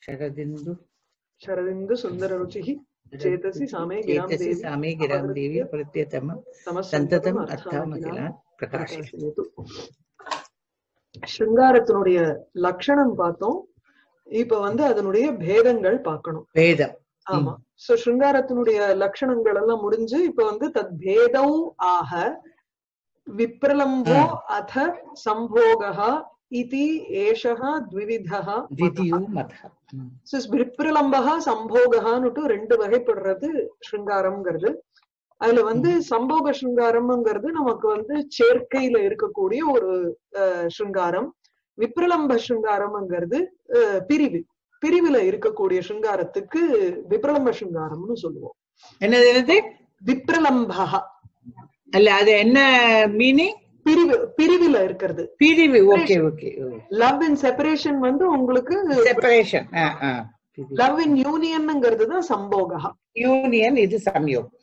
शरदिन्दु शरदिन्दु सुन्दर रुचिः चेतसि सामे गिरां चेतसि देवी सामे गिरां देवी प्रत्यतमं सन्ततम् अर्थामखिलान् प्रकाशय பிரகாசியது சிருங்காரத்தினுடைய லட்சணம் பார்த்தோம் இப்ப வந்து அதனுடைய பேதங்கள் பார்க்கணும் வேதம் ஆமா சோ சிருங்காரத்தினுடைய லட்சணங்கள் எல்லாம் முடிஞ்சு இப்ப வந்து தத் பேதௌ ஆக விப்ரலம்போ அத சம்போகா இதி ஏஷः द्विविधः द्वितीयो मतः ம். So, விப்ரலம்பகா சம்போகஹான்னுட்டு ரெண்டு வகைப்படுறது சிருங்காரம்ங்கிறது அதுல வந்து சம்போக சிருங்காரம்ங்கிறது நமக்கு வந்து சேர்க்கையில இருக்கக்கூடிய ஒரு அஹ், சிருங்காரம் விப்ரலம்ப சிருங்காரம்ங்கிறது அஹ், பிரிவு பிரிவுல இருக்கக்கூடிய சிருங்காரத்துக்கு விப்ரலம்ப சிருங்காரம்னு சொல்லுவோம் என்னது என்னது விப்ரலம்பகா அல்ல அது என்ன மீனிங் பிரிவு பிரிவுல இருக்கிறது பிரிவு okay okay love in separation வந்து உங்களுக்கு செப்பரேஷன் லவ் இன் யூனியன்ங்கிறது தான் சம்போகா யூனியன் இது சம்யோகம்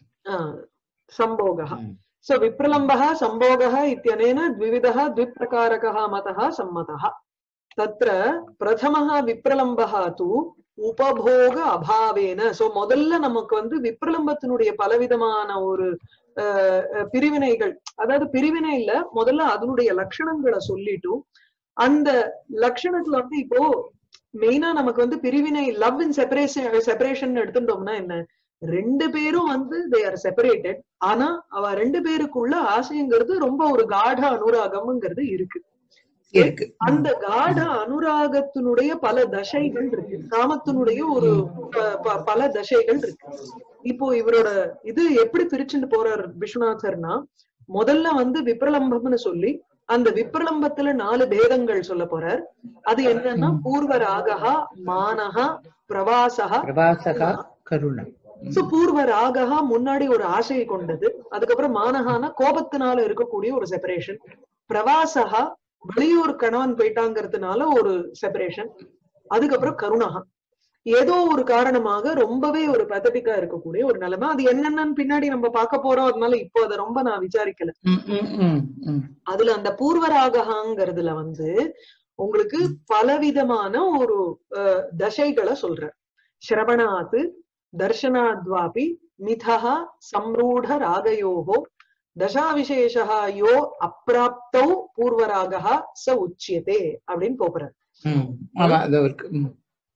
சம்போகः ம். सो विप्रलम्बः सम्भोगः इत्यनेन द्विविधः द्विप्रकारकः मतः सम्मतः तत्र प्रथमः विप्रलम्बः तु உபபோக அபாவேன சோ முதல்ல நமக்கு வந்து விப்ரலம்பத்தினுடைய பலவிதமான ஒரு அஹ், அஹ், பிரிவினைகள் அதாவது பிரிவினை இல்ல முதல்ல அதனுடைய லட்சணங்களை சொல்லிட்டு அந்த லட்சணத்துல வந்து இப்போ மெயினா நமக்கு வந்து பிரிவினை லவ் இன் செப்பரேஷன் செப்பரேஷன் எடுத்துட்டோம்னா என்ன ரெண்டு பேரும் வந்து தே ஆர் செப்பரேட்டட் ஆனா அவ ரெண்டு பேருக்குள்ள ஆசைங்கிறது ரொம்ப ஒரு காட அனுராகம்ங்கிறது இருக்கு இருக்கு அந்த காட அனுராகத்தினுடைய பல தசைகள் இருக்கு காமத்தினுடைய ஒரு ப- ப- பல தசைகள் இருக்கு இப்போ இவரோட இது எப்படி பிரிச்சுட்டு போறார் விஸ்வநாதர்னா முதல்ல வந்து விப்ரலம்பம்னு சொல்லி அந்த விப்ரலம்பத்துல நாலு பேதங்கள் சொல்ல போறார் அது என்னன்னா பூர்வ ராகா மானகா பிரவாசகா பிரபாசகா கருணம் ம். சோ பூர்வ ராகா முன்னாடி ஒரு ஆசையை கொண்டது அதுக்கப்புறம் மானகான கோபத்தினால இருக்கக்கூடிய ஒரு செப்பரேஷன் பிரவாசகா வெளியூர் கணவன் போயிட்டாங்கிறதுனால ஒரு செப்பரேஷன் அதுக்கப்புறம் கருணகா ஏதோ ஒரு காரணமாக ரொம்பவே ஒரு பத்தட்டிக்கா இருக்கக்கூடிய ஒரு நிலைமை அது என்னென்னு பின்னாடி நம்ம பார்க்க போறோம் அதனால இப்போ அதை ரொம்ப நான் விசாரிக்கல ம், ம், ம், ம். அதுல அந்த பூர்வராகங்கிறதுல வந்து உங்களுக்கு பலவிதமான ஒரு அஹ், தசைகளை சொல்ற சிரவணாத்து தர்ஷனாத்வாபி மிதா சம்ரூಢ ராகயோகோ தசாவிசேஷா யோ அப்பிராப்தௌ பூர்வராகா ச உச்சியதே அப்படின்னு போறார் ம். ஆமா அது இருக்கு ம்.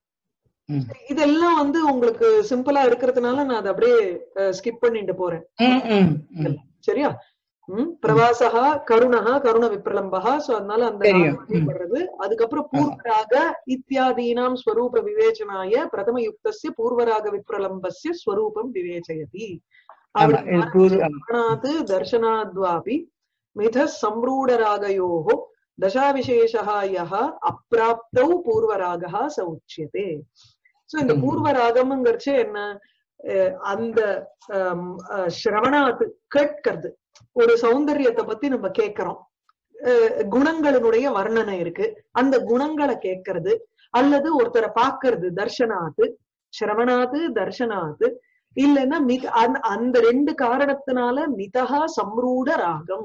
ம். இதெல்லாம் வந்து உங்களுக்கு சிம்பிளா இருக்கிறதுனால நான் அதை அப்படியே ஸ்கிப் பண்ணிட்டு போறேன் ம், ம், ம். சரியா ம் பிரவாசகா கருணஹா கருண விப்ரலம்பகா சோ அதனால அந்த தெரியும். நாமம் வகைப்படுறது அதுக்கப்புறம் பூர்வராக இத்தியாதீனாம் ஸ்வரூப விவேச்சனாய பிரதம யுக்தஸ்ய பூர்வராக விப்ரலம்பஸ்ய ஸ்வரூபம் விவேச்சயதி ஆமா இது பூர்வ அப்படி தர்ஷனாத்வாபி மித சம்ரூடராகயோः தசாவிசேஷா யஹ அப்பிராப்தௌ பூர்வராகா ச உச்சியதே சோ இந்த ம். பூர்வராகம்ங்கிறச்சு என்ன அஹ் அந்த ஆம், அஹ், சிரவணாத்து கேட்கிறது ஒரு சௌந்தரியத்தை பத்தி நம்ம கேட்கிறோம் அஹ், குணங்களினுடைய வர்ணனை இருக்கு அந்த குணங்களை கேட்கறது அல்லது ஒருத்தரை பாக்குறது தர்ஷனாத்து சிரவணாத்து தர்ஷனாத்து இல்லைன்னா மித அந்த- அந்த ரெண்டு காரணத்தினால மிதகா சம்ரூட ராகம்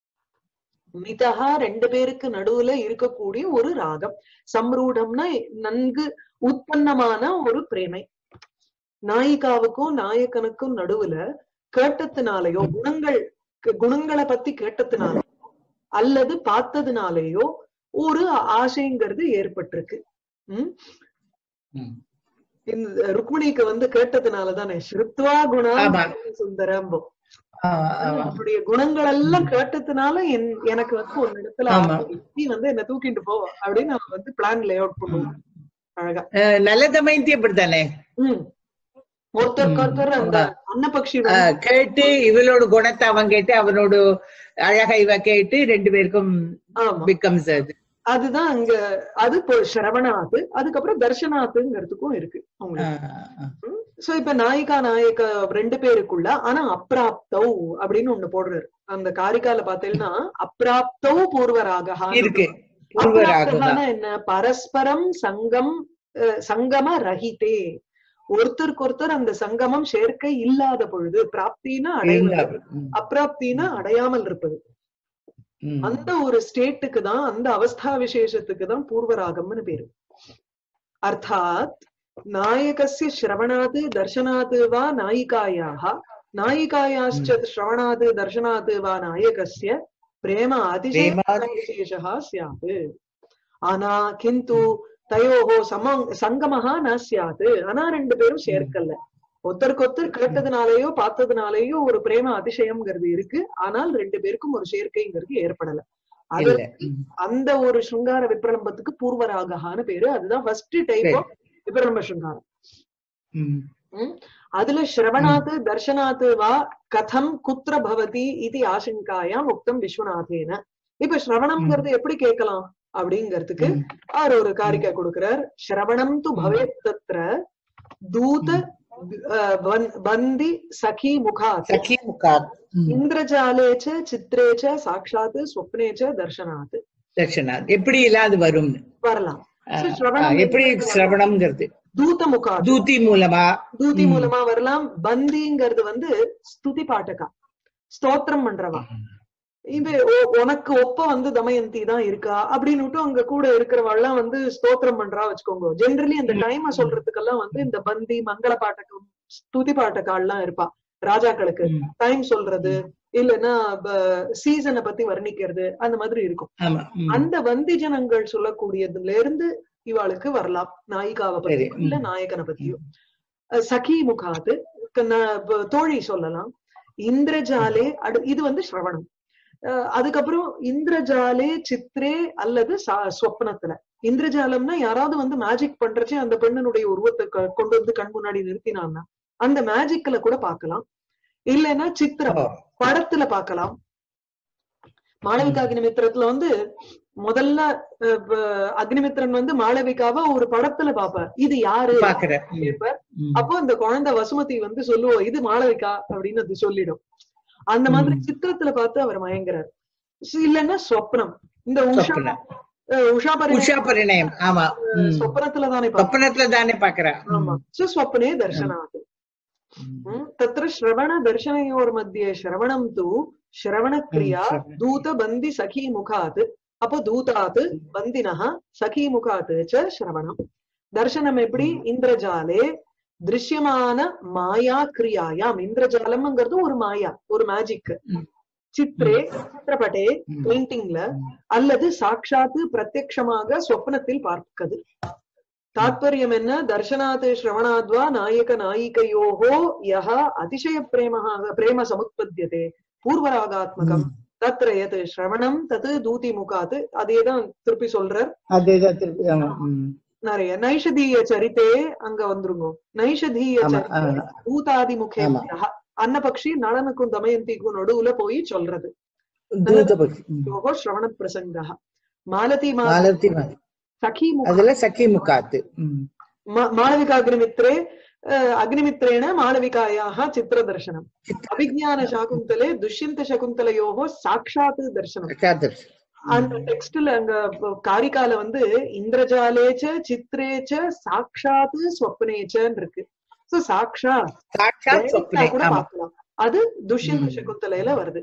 மிதகா ரெண்டு பேருக்கு நடுவுல இருக்கக்கூடிய ஒரு ராகம் சம்ரூடம்னா நன்கு உற்பத்தமான ஒரு பிரேமை நாயிகாவுக்கும் நாயக்கனுக்கும் நடுவுல கேட்டத்தினாலேயோ குணங்கள் குணங்களை பத்தி கேட்டத்தினால அல்லது பார்த்ததுனாலேயோ ஒரு ஆசைங்கிறது ஏற்பட்டிருக்கு உம் ம். இந்த ருக்மிணிக்கு வந்து கேட்டதுனால தானே ஸ்ருத்வா குணா ஆமா. சுந்தரம்போ ஆமா, ஆமா. அவருடைய குணங்கள் எல்லாம் கேட்டதுனால என் எனக்கு வந்து ஒரு இடத்துல ஆமா. ஆசை, நீ வந்து என்ன தூக்கிட்டு போ அப்படின்னு அவன் வந்து பிளான் லே அவுட் பண்ணுவான் அழகா அஹ், நல்ல தமயந்தி அப்படித்தானே உம் ஒருத்தருக்கு ஒருத்தர் அந்த அன்னபக்ஷி வந்து அஹ், கேட்டு இவளோட குணத்தை அவன் கேட்டு அவனோட அழகை இவ கேட்டு ரெண்டு பேருக்கும் ஆமா பிகம்ஸ் அது அதுதான் அங்க அது இப்போ சிரவணாத்து அதுக்கப்புறம் தர்ஷனாத்துங்கிறதுக்கும் இருக்கு அவங்களுக்கு அஹ், அஹ். சோ இப்ப நாயிகா நாயக்க ரெண்டு பேருக்குள்ள ஆனா அப்ராப்தௌ அப்படின்னு ஒண்ணு போடுறாரு அந்த காரிக்கால பாத்தீங்கன்னா அப்ராப்தௌ பூர்வராகா இருக்கு பூர்வராகம் அப்ராப்தகானா என்ன பரஸ்பரம் சங்கம் அஹ், சங்கம ரஹிதே ஒருத்தருக்கு ஒருத்தர் அந்த சங்கமம் சேர்க்கை இல்லாத பொழுது பிராப்தினா அடைவது அப்பிராப்தினா அடையாமல் இருப்பது அந்த ஒரு ஸ்டேட்டுக்கு தான் அந்த அவஸ்தா விசேஷத்துக்கு தான் பூர்வராகம்னு பேரு अर्थात् नायकस्य श्रवणात् दर्शनात् वा नायिकायाः नायिकायाश्च श्रवणात् दर्शनात् वा नायकस्य प्रेम प्रेमाति- अतिशयविशेषः स्यात् ஆனா கிந்து தயோஹோ சம சங்கமஹா ந சியாத் ஆனா ரெண்டு பேரும் சேர்க்கல ஒருத்தருக்கொத்தர் கேட்டதுனாலயோ பார்த்ததுனாலயோ ஒரு பிரேம அதிசயம்ங்கிறது இருக்கு ஆனால் ரெண்டு பேருக்கும் ஒரு சேர்க்கைங்கிறது ஏற்படல அது இல்ல ம். அந்த ஒரு சுங்கார விப்ரலம்பத்துக்கு பூர்வராகஹான்னு பேரு அதுதான் ஃபர்ஸ்ட் டைப் சரி. ஆஃப் விப்ரலம்ப சுங்காரம் ம். ம்? அதுல ஸ்ரவணாத் தர்ஷனாத் வா கதம் குத்திர பவதி இது ஆசங்காயாம் உக்தம் விஸ்வநாதேன இப்ப ஸ்ரவணம்ங்கிறது எப்படி கேட்கலாம் அப்படிங்கிறதுக்கு ம். அவர் ஒரு காரிக்கை கொடுக்கிறார் ஸ்ரவணம் து பவேத் தத்ர தூத அஹ், பந்த்- பந்தி சகி முகாத் சఖி முகாத் ம். இந்திரஜாலே ச சித்ரே ச சாட்சாத் ஸ்வப்னே ச தர்ஷனாத் தர்ஷனாத் எப்படி இல்லாது வரும்னு வரலாம் ஆ, So, ஆ, ஸ்ரவணம் எப்படி சிரவணம்ங்கிறது தூத முகாத் தூதி மூலமா தூதி ம். மூலமா வரலாம் பந்திங்கிறது வந்து ஸ்துதி பாட்டகா ஸ்தோத்திரம் பண்றவா இது உ- உனக்கு ஒப்ப வந்து தமயந்தி தான் இருக்கா அப்படின்னு அங்க கூட இருக்கிறவாள்லாம் வந்து ஸ்தோத்திரம் பண்றா வச்சுக்கோங்க ஜெனரலி அந்த டைம சொல்றதுக்கெல்லாம் வந்து இந்த பந்தி மங்கள பாட்டகம் ஸ்துதி பாட்டக்கால்லாம் இருப்பா ராஜாக்களுக்கு ம். டைம் சொல்றது இல்லைன்னா சீசனை பத்தி வர்ணிக்கிறது அந்த மாதிரி இருக்கும் ஆமா ம். அந்த வந்தி ஜனங்கள் சொல்லக்கூடியதுல இருந்து இவாளுக்கு வரலாம் நாயிகாவை சரி, பத்தியோ இல்ல ம். நாயகனை பத்தியோ அஹ் சகி முகாது க- ந- ப- தோழி சொல்லலாம் இந்திரஜாலே அடு இது வந்து ஸ்ரவணம் அஹ் அதுக்கப்புறம் இந்திரஜாலே சித்ரே அல்லது சா- சொப்னத்துல இந்திரஜாலம்னா யாராவது வந்து மேஜிக் பண்றச்சே அந்த பெண்ணனுடைய உருவத்தை க- கொண்டு வந்து கண் முன்னாடி நிறுத்தினான்னா அந்த மேஜிக்ல கூட பார்க்கலாம் இல்லைன்னா சித்திரம் ஓ, படத்துல பார்க்கலாம் மாளவிகா அக்னிமித்திரத்துல வந்து முதல்ல அஹ், ப- அக்னிமித்திரன் வந்து மாளவிகாவை ஒரு படத்துல பாப்பார் இது யாரு பாக்குறேன் ம். கேட்பார் ம். அப்போ அந்த குழந்தை வசுமதி வந்து சொல்லுவோம் இது மாளவிகா அப்படின்னு அது சொல்லிடும் அந்த மாதிரி ம். சித்திரத்துல பார்த்து அவர் மயங்குறார் ஸ் இல்லைன்னா சொப்னம் இந்த உஷா சொப்பனம். அஹ், உஷா பரி உஷா பரிணயம் ஆமா ம். சொப்பனத்துல தானே பார்ப்போம் சொப்பனத்துல தானே பாக்குறா ஆமா சோ ஸ்வப்னே தர்சனாத் ம், तत्र श्रवण दर्शनयोर्मध्ये श्रवणं तु श्रवणक्रिया ம், श्रवण. दूतबन्धि सखी मुखात् அப்போ தூதாத் பந்தினः சகி முகாத் ச சிரவணம் தர்சனம் எப்படி இந்திரஜாலே திருஷ்யமான மாயா கிரியாயாம் இந்திரஜாலம்ங்கிறது ஒரு மாயா ஒரு மேஜிக் ம். சித்ரே சித்திரப்பட்டே ம். பெயிண்டிங்ல ம். அல்லது சாட்சாத்து பிரத்யக்ஷமாக சொப்னத்தில் பார்ப்பது தாத்பரியம் என்ன தர்ஷனாத் ஸ்ரவணாத்வா நாயக நாயிகையோகோ யஹ அதிசய பிரேமஹ பிரேம சமுத்பத்தியதே பூர்வராகாத்மகம் தத்ர எது ஸ்ரவணம் தது தூதி முகாத் அதேதான் திருப்பி சொல்றார் அதேதான் திருப்பி ஆமா ம். நிறைய நைஷதீய சரித்தே அங்க வந்துருங்க நைஷதீய ஆமா, சரித்தே ஆ. பூதாதி முகேபியா அன்னபக்ஷி நளனுக்கும் தமயந்திக்கும் நடுவுல போய் சொல்றது தூதபக்ஷி ம். யோகோ ஸ்ரவண பிரசங்கா மாலதி மா மாலதி மா- சகி முக அதுல சखी முகாத்து ம். மா- மாளவிகாग्निमित्रे अह, अग्निमित्रेण मालविकायाः चित्रदर्शनम् अभिज्ञानशाकुन्तले दुष्यन्तशकुन्तलयोः साक्षात् दर्शनम् சாதர்ஷ். அந்த டெக்ஸ்ட்ல அங்க ப- காரிகால வந்து இந்திரஜாலேச்ச சித்ரேச்ச சாட்சாத் ஸ்வப்னேச்சன்னு இருக்கு சோ சாக்ஷா சாட்சாத் சொப்னே கூட ஆமா பார்க்கலாம் அது துஷ்யந்த ம். சகுந்தலையில வருது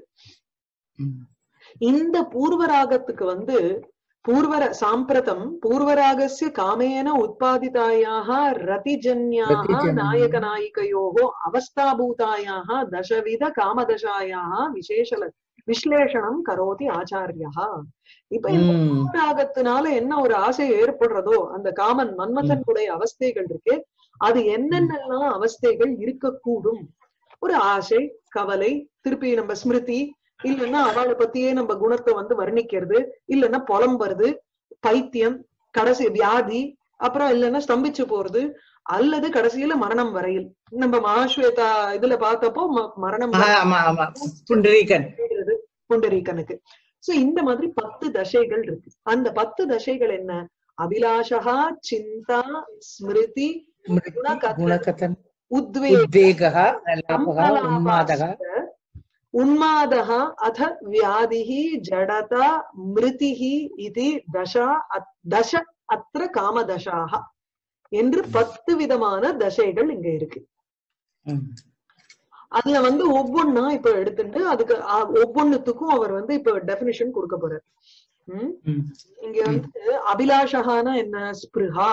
ம். இந்த பூர்வராகத்துக்கு வந்து பூர்வர சாம்பிரதம் பூர்வராகस्य காமேன உत्पादितायाः रतिजन्याः रतिजन्य। नायकनायिकयोः अवस्थाभूतायाः दशविध कामदशायाः विशेषल விஸ்லேஷணம் கரோதி ஆச்சாரியா இப்ப இந்த ம். ராகத்தினால என்ன ஒரு ஆசை ஏற்படுறதோ அந்த காமன் மன்மதனுடைய அவஸ்தைகள் இருக்கு அது என்னென்னலாம் அவஸ்தைகள் இருக்கக்கூடும் ஒரு ஆசை கவலை திருப்பி நம்ம ஸ்மிருதி இல்லைன்னா அவளை பத்தியே நம்ம குணத்தை வந்து வர்ணிக்கிறது இல்லைன்னா புலம்புறது பைத்தியம் கடைசி வியாதி அப்புறம் இல்லைன்னா ஸ்தம்பிச்சு போறது அல்லது கடைசியில மரணம் வரையில் நம்ம மகாஸ்வேதா இதுல பார்த்தப்போ ம- மரணம் ஆ, ஆமா ஆமா புண்டரீகன் வரையிறது புண்டரீகனுக்கு சோ இந்த மாதிரி பத்து தசைகள் இருக்கு அந்த பத்து தசைகள் என்ன அபிலாஷா சிந்தா ஸ்மிருதி குணகதன, குணகதன் உத்வேக உத்வேகः லாபः உன்மாதः உன்மாதः அத வியாதிः ஜடதா மிருதிः இது தசா அத்- தச அத்திர காமதசாக என்று பத்து விதமான தசைகள் இங்க இருக்கு ம். அதுல வந்து ஒவ்வொன்னா இப்ப எடுத்துட்டு அதுக்கு அ- ஒவ்வொன்னுத்துக்கும் அவர் வந்து இப்ப டெபினிஷன் கொடுக்க போறார் உம் ம். இங்க வந்து அபிலாஷகானா என்ன ஸ்பிருஹா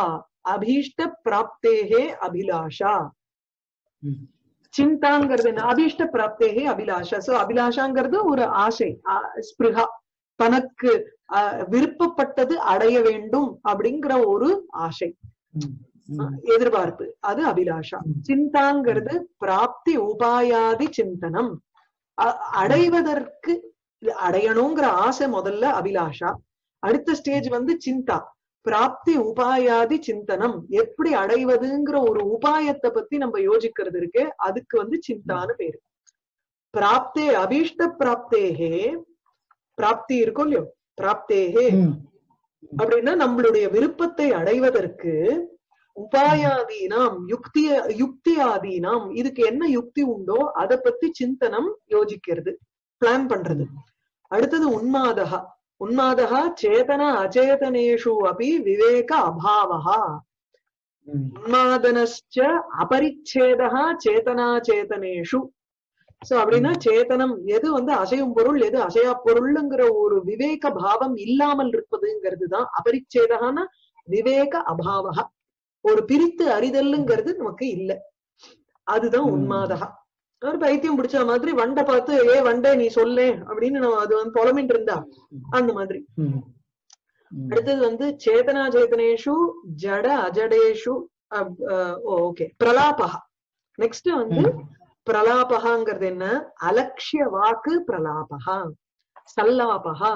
அபீஷ்ட பிராப்தேகே அபிலாஷா ம். சிந்தாங்கிறது என்ன அபீஷ்ட பிராப்தேகே அபிலாஷா சோ அபிலாஷாங்கிறது ஒரு ஆசை ஆ- ஸ்பிருகா தனக்கு அஹ், விருப்பப்பட்டது அடைய வேண்டும் அப்படிங்கிற ஒரு ஆசை ம். ம். எதிர்பார்ப்பு அது அபிலாஷா ம். சிந்தாங்கிறது பிராப்தி உபாயாதி சிந்தனம் அ- அடைவதற்கு இது அடையணுங்கிற ஆசை முதல்ல அபிலாஷா அடுத்த ஸ்டேஜ் வந்து சிந்தா பிராப்தி உபாயாதி சிந்தனம் எப்படி அடைவதுங்கிற ஒரு உபாயத்தை பத்தி நம்ம யோசிக்கிறது இருக்கு அதுக்கு வந்து சிந்தான்னு பேரு பிராப்தே அபீஷ்ட பிராப்தேகே பிராப்தி இருக்கும் இல்லையோ பிராப்தேகே ம். அப்படின்னா நம்மளுடைய விருப்பத்தை அடைவதற்கு உபாயாதீனாம் யுக்திய யுக்தியாதீனாம் இதுக்கு என்ன யுக்தி உண்டோ அதை பத்தி சிந்தனம் யோசிக்கிறது பிளான் பண்றது அடுத்தது உன்மாதகா உன்மாதகா சேதன அச்சேதனேஷு அபி விவேக அபாவஹா ம். உன்மாதனஸ்ச அபரிச்சேதா சேதனா சேதனேஷு சோ அப்படின்னா சேதனம் எது வந்து அசையும் பொருள் எது அசையா பொருள்ங்கிற ஒரு விவேக பாவம் இல்லாமல் இருப்பதுங்கிறது தான் அபரிச்சேதகான விவேக அபாவகா ஒரு பிரித்து அறிதல்ங்கிறது நமக்கு இல்ல அதுதான் ம். உன்மாதகா ஒரு பைத்தியம் பிடிச்ச மாதிரி வண்டை பார்த்து ஏ வண்டை நீ சொல்லே அப்படின்னு நம்ம அது வந்து புலமிட்டு இருந்தா அந்த மாதிரி ம். ம். அடுத்தது வந்து சேதனா சேதனேஷு ஜட அஜடேஷு ஓகே பிரலாபகா நெக்ஸ்ட் வந்து ம். பிரலாபகாங்கிறது என்ன அலட்சிய வாக்கு பிரலாபகா சல்லாபகா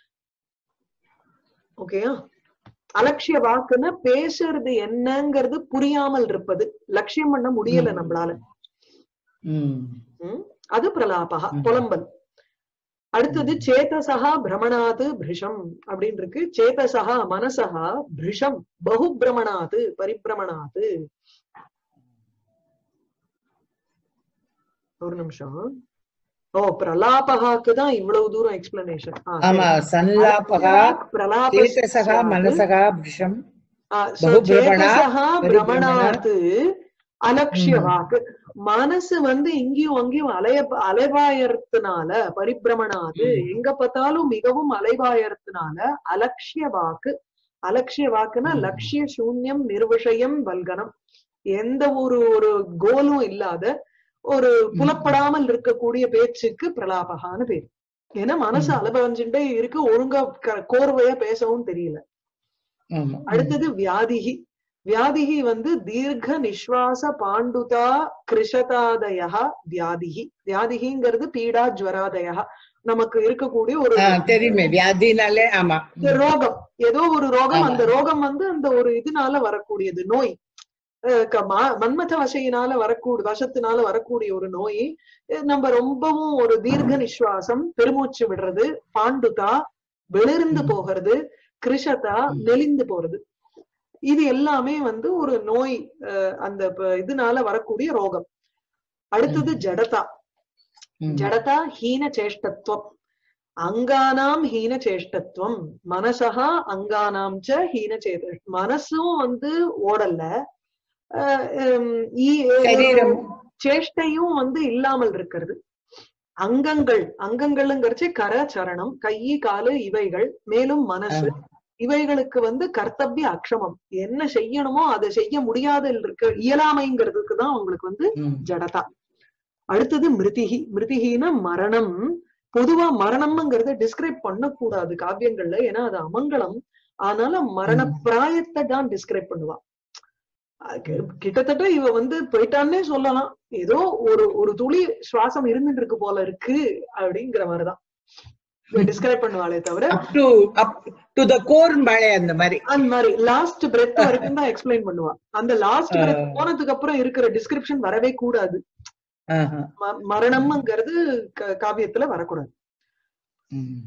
ஓகேயா அலட்சிய வாக்குன்னா பேசுறது என்னங்கிறது புரியாமல் இருப்பது லட்சியம் பண்ண முடியல ம். நம்மளால ம். ம்? அது பிரலாபகா ம். புலம்பல் அடுத்தது சேதசகா பிரமணாது பிருஷம் அப்படின்னு இருக்கு சேதசகா மனசகா பிருஷம் பகு பிரமணாது பரிபிரமணாது ஒரு நிமிஷம் ஓ பிரலாபகாக்கு தான் இவ்வளவு தூரம் எக்ஸ்பிளனேஷன் ஆமா சல்லாபகா சேதசகா மனசகா பிருஷம் பகு பிரமணா, பிரமணாத்து அலட்சிய ம். வாக்கு மனசு வந்து இங்கேயும் அங்கேயும் அலைய அலைவாயறதுனால பரிபிரமணாது ம். எங்க பார்த்தாலும் மிகவும் அலைவாயறதுனால அலட்சிய வாக்கு அலட்சிய வாக்குன்னா ம். லட்சிய சூன்யம் நிர்விஷயம் வல்கனம் எந்த ஒரு ஒரு கோலும் இல்லாத ஒரு புலப்படாமல் இருக்கக்கூடிய பேச்சுக்கு பிரலாபகான்னு பேர் ஏன்னா மனசு ம். அலபவஞ்சுட்டே இருக்கு ஒழுங்கா க- கோர்வையா பேசவும் தெரியல ஆமா அடுத்தது வியாதிகி வியாதிகி வந்து தீர்க்க நிஸ்வாச பாண்டுதா கிருஷதாதயா வியாதிகி வியாதிகிங்கிறது பீடா ஜுவராதயா நமக்கு இருக்கக்கூடிய ஒரு ஆ, தெரியுமே வியாதினாலே ஆமா இந்த ரோகம் ஏதோ ஒரு ரோகம் ஆமா. அந்த ரோகம் வந்து அந்த ஒரு இதனால வரக்கூடியது நோய் அஹ் க- மா- மன்மத வசையினால வரக்கூடிய வசத்தினால வரக்கூடிய ஒரு நோய் அஹ் நம்ம ரொம்பவும் ஒரு தீர்க்க நிஸ்வாசம் பெருமூச்சு விடுறது பாண்டுதா வெளிர்ந்து ம். போகிறது கிருஷதா ம். நெளிந்து போறது இது எல்லாமே வந்து ஒரு நோய் அஹ் அந்த ப- இதனால வரக்கூடிய ரோகம் அடுத்தது ம். ஜடதா ம். ஜடதா ஹீன சேஷ்டத்துவம் அங்கானாம் ஹீன சேஷ்டத்துவம் மனசா அங்கானாம் ச ஹீன சேத மனசும் வந்து ஓடல அஹ் ஹம் ஈ- சரீரம் சேஷ்டையும் வந்து இல்லாமல் இருக்கிறது அங்கங்கள் அங்கங்கள்ங்கிறச்சு கர சரணம் கை காலு இவைகள் மேலும் மனசு இவைகளுக்கு வந்து கர்த்தவிய அக்ஷமம் என்ன செய்யணுமோ அதை செய்ய முடியாத இருக்க இயலாமைங்கிறதுக்கு தான் உங்களுக்கு வந்து ம். ஜடதா அடுத்தது மிருதிகி மிருதிகினா மரணம் பொதுவா மரணம்ங்கிறத டிஸ்கிரைப் பண்ணக்கூடாது காவியங்கள்ல ஏன்னா அது அமங்கலம் ஆனால மரண ம். பிராயத்தை தான் டிஸ்கிரைப் பண்ணுவா அஹ் கி- கிட்டத்தட்ட இவ வந்து போயிட்டான்னே சொல்லலாம் ஏதோ ஒரு ஒரு துளி சுவாசம் இருந்துட்டு இருக்கு போல இருக்கு அப்படிங்கிற மாதிரிதான் டிஸ்கிரைப் பண்ணுவாளே தவிர up to up to the core மழை அந்த மாதிரி அந்த மாதிரி லாஸ்ட் பிரெத் வரைக்கும் தான் எக்ஸ்பிளைன் பண்ணுவா அந்த லாஸ்ட் பிரெத் ஆ. போனதுக்கு அப்புறம் இருக்கிற டிஸ்கிரிப்ஷன் வரவே கூடாது ஆஹா. ம- மரணம்ங்கிறது க- காவியத்துல வரக்கூடாது ம்.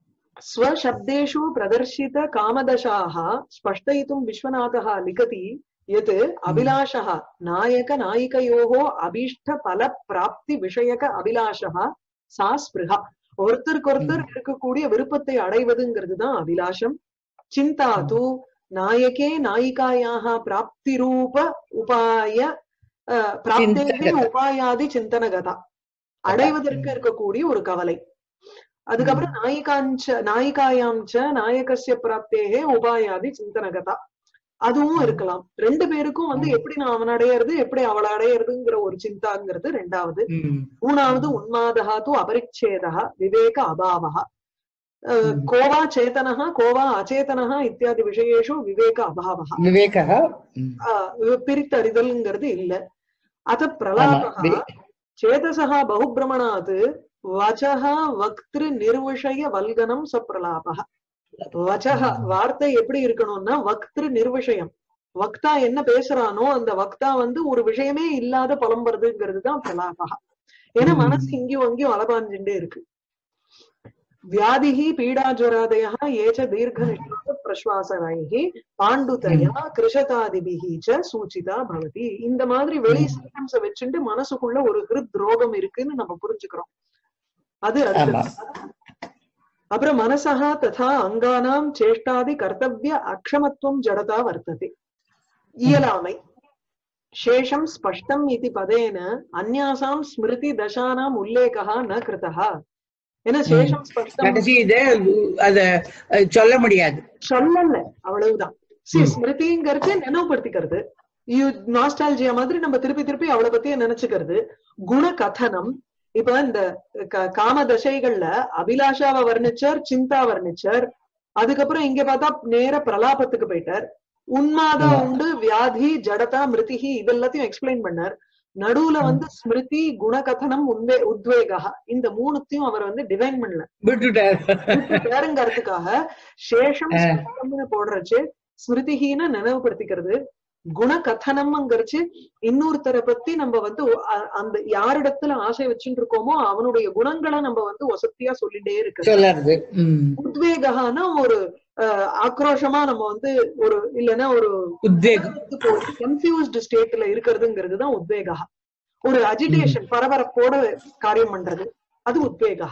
स्वशब्देषु प्रदर्शित कामदशाः स्पष्टयितुं विश्वनाथः लिखति यत् अभिलाषः नायक नायिकयोः अभीष्टफलप्राप्तिविषयक अभिलाषः सा स्पृहा ஒருத்தருக்கு ஒருத்தர் இருக்கக்கூடிய விருப்பத்தை அடைவதுங்கிறது தான் அபிலாஷம் சிந்தா தூ நாயகே நாயிகாயாக பிராப்தி ரூப உபாய அஹ், பிராப்தேகே சிந்தனகதா. உபாயாதி சிந்தனகதா அடைவதற்கு இருக்கக்கூடிய ஒரு கவலை அதுக்கப்புறம் நாயிகாஞ்ச நாயிகாயாம் ச நாயகஸ்ய பிராப்தேகே உபாயாதி சிந்தனகதா அதுவும் இருக்கலாம் ரெண்டு பேருக்கும் வந்து எப்படி நான் அவன் அடையிறது எப்படி அவளை அடையிறதுங்கிற ஒரு சிந்தாங்கிறது ரெண்டாவது ம். மூணாவது உன்மாதா தூ அபரிச்சேதா விவேக அபாவா அஹ், ம். கோவா சேதனः கோவா அச்சேதனः இத்தியாதி விஷயேஷு விவேக அபாவா விவேகः ம். பிரித்தறிதல்ங்கிறது இல்ல அத ஆமா. பிரலாபः வி- சேதசः பகுபிரமணாத் வச்சः வக்திரு நிர்விஷய வல்கனம் ச பிரலாபः வச்சக வார்த்தை எப்படி இருக்கணும்னா வக்திரு நிர்விஷயம் வக்தா என்ன பேசுறானோ அந்த வக்தா வந்து ஒரு விஷயமே இல்லாத புலம்புறதுங்கிறது தான் பிரலாபா ஏன்னா ம். மனசு இங்கேயும் அங்கேயும் அலபாஞ்சுட்டே இருக்கு வியாதிஹி பீடாஜராதயா ஏச்ச தீர்க்க நிஷ்வாச பிரஸ்வாசரைஹி பாண்டுதயா கிருஷதாதிபிஹி ச சூச்சிதா பவதி இந்த மாதிரி வெளி ம். சிம்டம்ஸ வச்சுட்டு மனசுக்குள்ள ஒரு ஹிருத் ரோகம் இருக்குன்னு நம்ம புரிஞ்சுக்கிறோம் அது ஆமா அடுத்தது அப்புறம் மனசா ததா அங்கானாம் சேஷ்டாதி கர்த்தவிய அக்ஷமத்துவம் ஜடதா வர்த்ததே இயலாமை சேஷம் ஸ்பஷ்டம் இது பதேன அந்யாசாம் ஸ்மிருதி தசானாம் உல்லேகா ந கிருதா ஏன்னா சேஷம் ஸ்பஷ்டம் கடைசி இத அத அஹ், சொல்ல முடியாது சொல்லல அவ்வளவுதான் சி ம். ஸ்மிருதிங்கிறது நினைவுபடுத்திக்கிறது யூ நாஸ்டாலஜியா மாதிரி நம்ம திருப்பி திருப்பி அவளை பத்தியே நினைச்சுக்கிறது குண கதனம் இப்ப இந்த க- காம தசைகள்ல அபிலாஷாவை வர்ணிச்சார் சிந்தா வர்ணிச்சார் அதுக்கப்புறம் இங்க பார்த்தா நேர பிரலாபத்துக்கு போயிட்டார் உன்மாதா ஆமா. உண்டு வியாதி ஜடதா மிருதிகி இதெல்லாத்தையும் எக்ஸ்பிளைன் பண்ணார் நடுவுல வந்து ஸ்மிருதி குணகதனம் உத்வே உத்வேகா இந்த மூணுத்தையும் அவர் வந்து டிவைன் பண்ணல விட்டுட்டார் பேருங்கிறதுக்காக சேஷம் ஆ. ஸ்பஷ்டம்னு போடுறச்சு ஸ்மிருதிஹீன நினைவுபடுத்திக்கிறது குணகதனம்ங்கிறச்சு இன்னொருத்தரை பத்தி நம்ம வந்து ஒ- அ- அந்த யாரிடத்துல ஆசை வச்சுட்டு இருக்கோமோ அவனுடைய குணங்களை நம்ம வந்து வசத்தியா சொல்லிட்டே இருக்கு சொல்லறது ம். உத்வேகானா ஒரு அஹ், ஆக்ரோஷமா நம்ம வந்து ஒரு இல்லைன்னா ஒரு உத்வேகம் கன்ஃபியூஸ்டு ஸ்டேட்ல இருக்கிறதுங்கிறது தான் உத்வேகா ஒரு அஜிடேஷன் பரபரப்போட காரியம் பண்றது அது உத்வேகா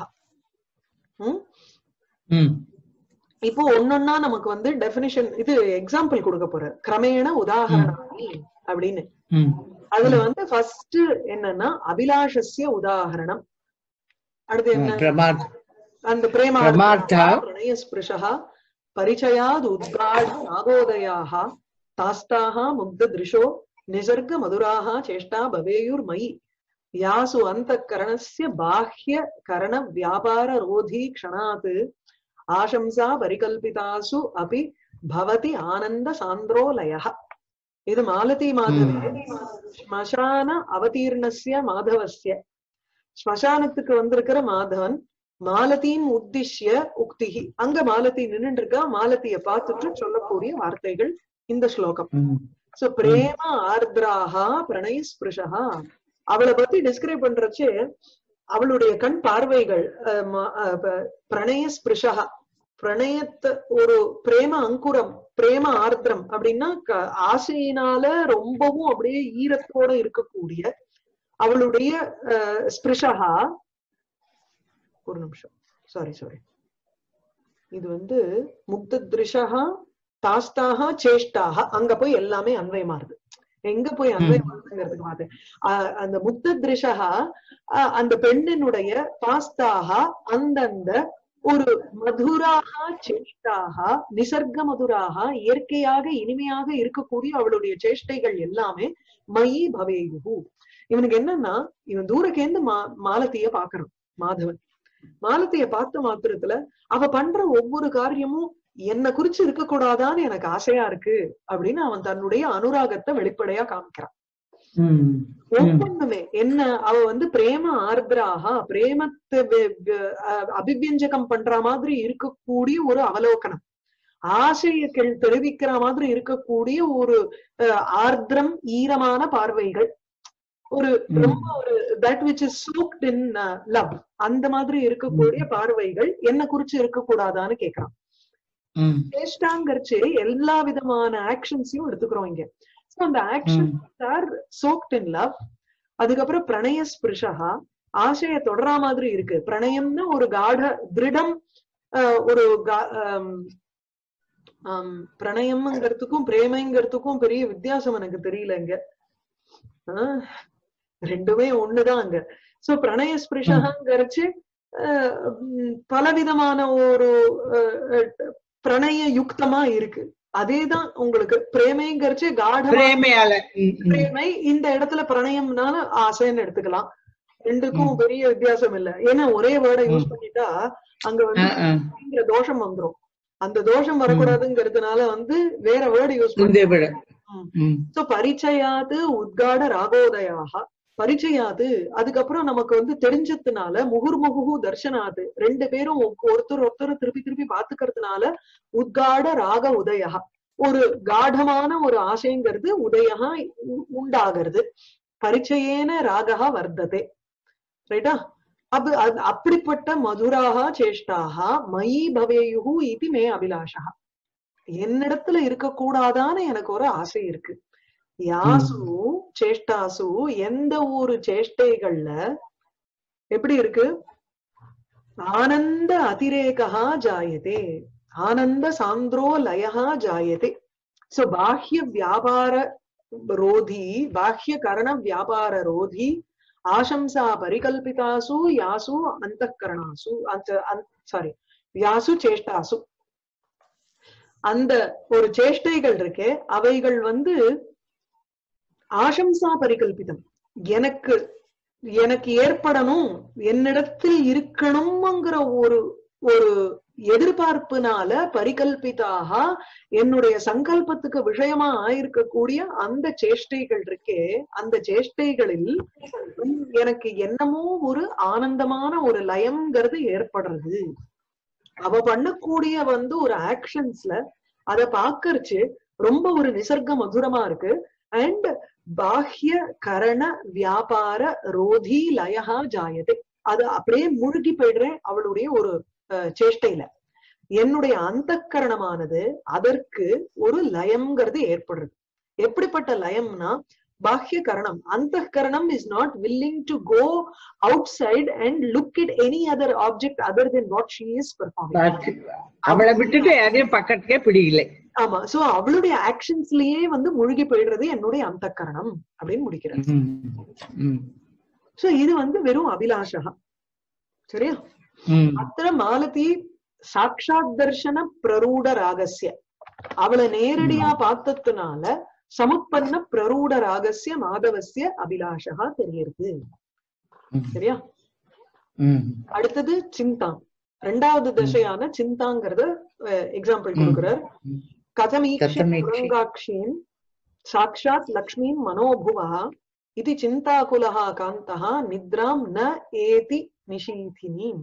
ம் ம். இப்போ ஒன்னொன்னா நமக்கு வந்து டெபினிஷன் இது எக்ஸாம்பிள் கொடுக்க போற கிரமேண உதாகரணி அப்படின்னு ம். அதுல வந்து ஃபர்ஸ்ட் என்னன்னா அபிலாஷஸ்ய உதாகரணம் அடுத்து என்ன பிரமாத் அந்த பிரேமா பிரமார்த்தா. பிரணய ஸ்பிருஷா பரிச்சயாத் உத்காட நாகோதயாக தாஸ்தாக முக்த திருஷோ நிசர்க மதுராக சேஷ்டா பவேயுர் மயி யாசு அந்த கரணஸ்ய பாஹ்ய கரண வியாபார ரோதி க்ஷணாத் ஆசம்சா பரிகல்பிதாசு அபி பவதி ஆனந்த சாந்திரோலய இது மாலதி மாதவே ஸ்மசான அவதீர்ணஸ்ய மாதவஸ்ய ஸ்மசானத்துக்கு வந்திருக்கிற மாதவன் மாலதியின் உத்திஷ்ய உக்திகி அங்க மாலதி நின்னுட்டு இருக்கா மாலதிய பார்த்துட்டு சொல்லக்கூடிய வார்த்தைகள் இந்த ஸ்லோகம் ம். சோ பிரேம ஆர்திராகா பிரணய ஸ்பிருஷா அவளை பத்தி டிஸ்கிரைப் பண்றச்சு அவளுடைய கண் பார்வைகள் அஹ், ம- அஹ், ப- பிரணய ஸ்பிருஷா பிரணயத்த ஒரு பிரேம அங்குரம் பிரேம ஆர்திரம் அப்படின்னா க- ஆசையினால ரொம்பவும் அப்படியே ஈரத்தோட இருக்கக்கூடிய அவளுடைய அஹ், ஸ்பிருஷா ஒரு நிமிஷம் சாரி சாரி இது வந்து முக்த திருஷா தாஸ்தாக சேஷ்டாக அங்க போய் எல்லாமே அன்வயமாறுது எங்க போய் அன்வயமாறுதுங்கிறதுக்கு பார்த்தேன் ஆஹ் அந்த முக்த திருஷா ஆஹ் அந்த பெண்ணினுடைய தாஸ்தாக அந்தந்த ஒரு மதுராக சேஷ்டாக நிசர்க மதுராக இயற்கையாக இனிமையாக இருக்கக்கூடிய அவளுடைய சேஷ்டைகள் எல்லாமே மயி பவேயுகு இவனுக்கு என்னன்னா இவன் தூரக்கேந்து மா மாலத்திய பாக்குறான் மாதவன் மாலத்திய பார்த்த மாத்திரத்துல அவ பண்ற ஒவ்வொரு காரியமும் என்ன குறிச்சு இருக்க கூடாதான்னு எனக்கு ஆசையா இருக்கு அப்படின்னு அவன் தன்னுடைய அனுராகத்தை வெளிப்படையா காமிக்கிறான் ம். ஒவ்வொன்றுமே என்ன அவ வந்து பிரேம ஆர்திராகா பிரேமத்தை வெ- வெ- அஹ் அபிவியஞ்சகம் பண்ற மாதிரி இருக்கக்கூடிய ஒரு அவலோகனம் ஆசையை கெள்- தெரிவிக்கிற மாதிரி இருக்கக்கூடிய ஒரு அஹ், ஆர்திரம் ஈரமான பார்வைகள் ஒரு ம். ரொம்ப ஒரு that which is soaked in love அந்த மாதிரி இருக்கக்கூடிய பார்வைகள் என்ன குறிச்சு இருக்கக்கூடாதான்னு கேக்குறான் ம். சேஷ்டாங்கரிச்சு எல்லா விதமான ஆக்ஷன்ஸையும் எடுத்துக்கிறோம் இங்க சோ அந்த action are soaked in love அதுக்கப்புறம் பிரணய ஸ்பிருஷா ஆசைய தொடரா மாதிரி இருக்கு பிரணயம்னா ஒரு காட திருடம் ஆஹ் ஒரு கா- ஆம், ஆம், பிரணயம்ங்கிறதுக்கும் பிரேமைங்கிறதுக்கும் பெரிய வித்தியாசம் எனக்கு தெரியல இங்க ஆஹ், ரெண்டுமே ஒண்ணுதான் அங்க சோ பிரணய ஸ்பிருஷாங்கிறச்சு பலவிதமான ஒரு அஹ், அஹ், பிரணய யுக்தமா இருக்கு அதேதான் உங்களுக்கு பிரேமைங்கிறச்சு காடம் பிரேமையால ம், ம். பிரேமை இந்த இடத்துல பிரணயம்னால ஆசைன்னு எடுத்துக்கலாம் ரெண்டுக்கும் ம். பெரிய வித்தியாசம் இல்ல ஏன்னா ஒரே வேர்டை யூஸ் ம். பண்ணிட்டா அங்க ஆ, வந்து ஆ. அப்படிங்கிற தோஷம் வந்துரும் அந்த தோஷம் வரக்கூடாதுங்கிறதுனால வந்து வேற வேர்டு யூஸ் இந்த பண்ணி விட ம். ம். சோ பரிச்சயாது உத்காட ராகோதயாக பரிச்சயாது அதுக்கப்புறம் நமக்கு வந்து தெரிஞ்சதுனால முகுர்முகு தர்ஷனாது ரெண்டு பேரும் ஒ- ஒருத்தர் ஒருத்தர் திருப்பி திருப்பி பாத்துக்கிறதுனால உத்காட ராக உதயா ஒரு காடமான ஒரு ஆசைங்கிறது உதயா உ- உண்டாகிறது பரிச்சயேன ராகா வர்த்ததே ரைட்டா அப்ப அது- அப்படிப்பட்ட மதுராக சேஷ்டாக மயி பவேயுகு இது மே அபிலாஷா என்னிடத்துல இருக்கக்கூடாதான்னு எனக்கு ஒரு ஆசை இருக்கு யாசு சேஷ்டாசு எந்த ஒரு சேஷ்டைகள்ல எப்படி இருக்கு ஆனந்த அதிரேகா ஜாயதே ஆனந்த சாந்திரோ லயஹா ஜாயதே சோ பாஹ்ய வியாபார ரோதி பாஹ்ய கரண வியாபார ரோதி ஆசம்சா பரிகல்பிதாசு யாசு அந்தఃகரணாசு அந்த சாரி யாசு சேஷ்டாசு அந்த ஒரு சேஷ்டைகள் இருக்கே அவைகள் வந்து ஆசம்சா பரிகல்பிதம் எனக்கு எனக்கு ஏற்படணும் என்னிடத்தில் இருக்கணும்ங்கிற ஒரு ஒரு எதிர்பார்ப்புனால பரிகல்பிதாக என்னுடைய சங்கல்பத்துக்கு விஷயமா ஆயிருக்கக்கூடிய அந்த சேஷ்டைகள் இருக்கே அந்த சேஷ்டைகளில் உம் எனக்கு என்னமோ ஒரு ஆனந்தமான ஒரு லயம்ங்கிறது ஏற்படுறது அவ பண்ணக்கூடிய வந்து ஒரு ஆக்ஷன்ஸ்ல அத பாக்கறச்சு ரொம்ப ஒரு நிசர்க மதுரமா இருக்கு அண்ட் பாஹ்ய கரண வியாபார ரோதி லயஹா ஜாயதே அது அப்படியே முழுகி போயிடுறேன் அவளுடைய ஒரு அஹ், சேஷ்டையில என்னுடைய அந்தக்கரணமானது அதற்கு ஒரு லயம்ங்கிறது ஏற்படுறது எப்படிப்பட்ட லயம்னா பாஹ்ய கரணம் அந்த கரணம் is not willing to go outside and look it any other object other than what she is performing பாத்து. அவளை விட்டுட்டு யாரையும் பக்கத்துக்கே பிடிக்கல ஆமா சோ அவளுடைய ஆக்ஷன்ஸ்லயே வந்து முழுகி போயிடுறது என்னுடைய அந்த கரணம் அப்படின்னு முடிக்கிறார் ம். ம். சோ இது வந்து வெறும் அபிலாஷா சரியா ம். அத்திர மாலதி சாட்சாத் தர்ஷன பிரரூட ராகஸ்ய அவளை நேரடியா பார்த்ததுனால சமுத்பன்ன பிரரூட ராகஸ்ய மாதவஸ்ய அபிலாஷா தெரியுது ம். சரியா ம். அடுத்தது சிந்தா ரெண்டாவது தசையான சிந்தாங்கிறத எக்ஸாம்பிள் ம். கொடுக்கிறார் ம். கதமீக்ஷ கதமீக்ஷ. குரங்காட்சீம் சாட்சாத் லக்ஷ்மீம் மனோபுவः இது சிந்தாகுலः காந்தः நித்ராம் ந ஏதி நிஷீதினீம்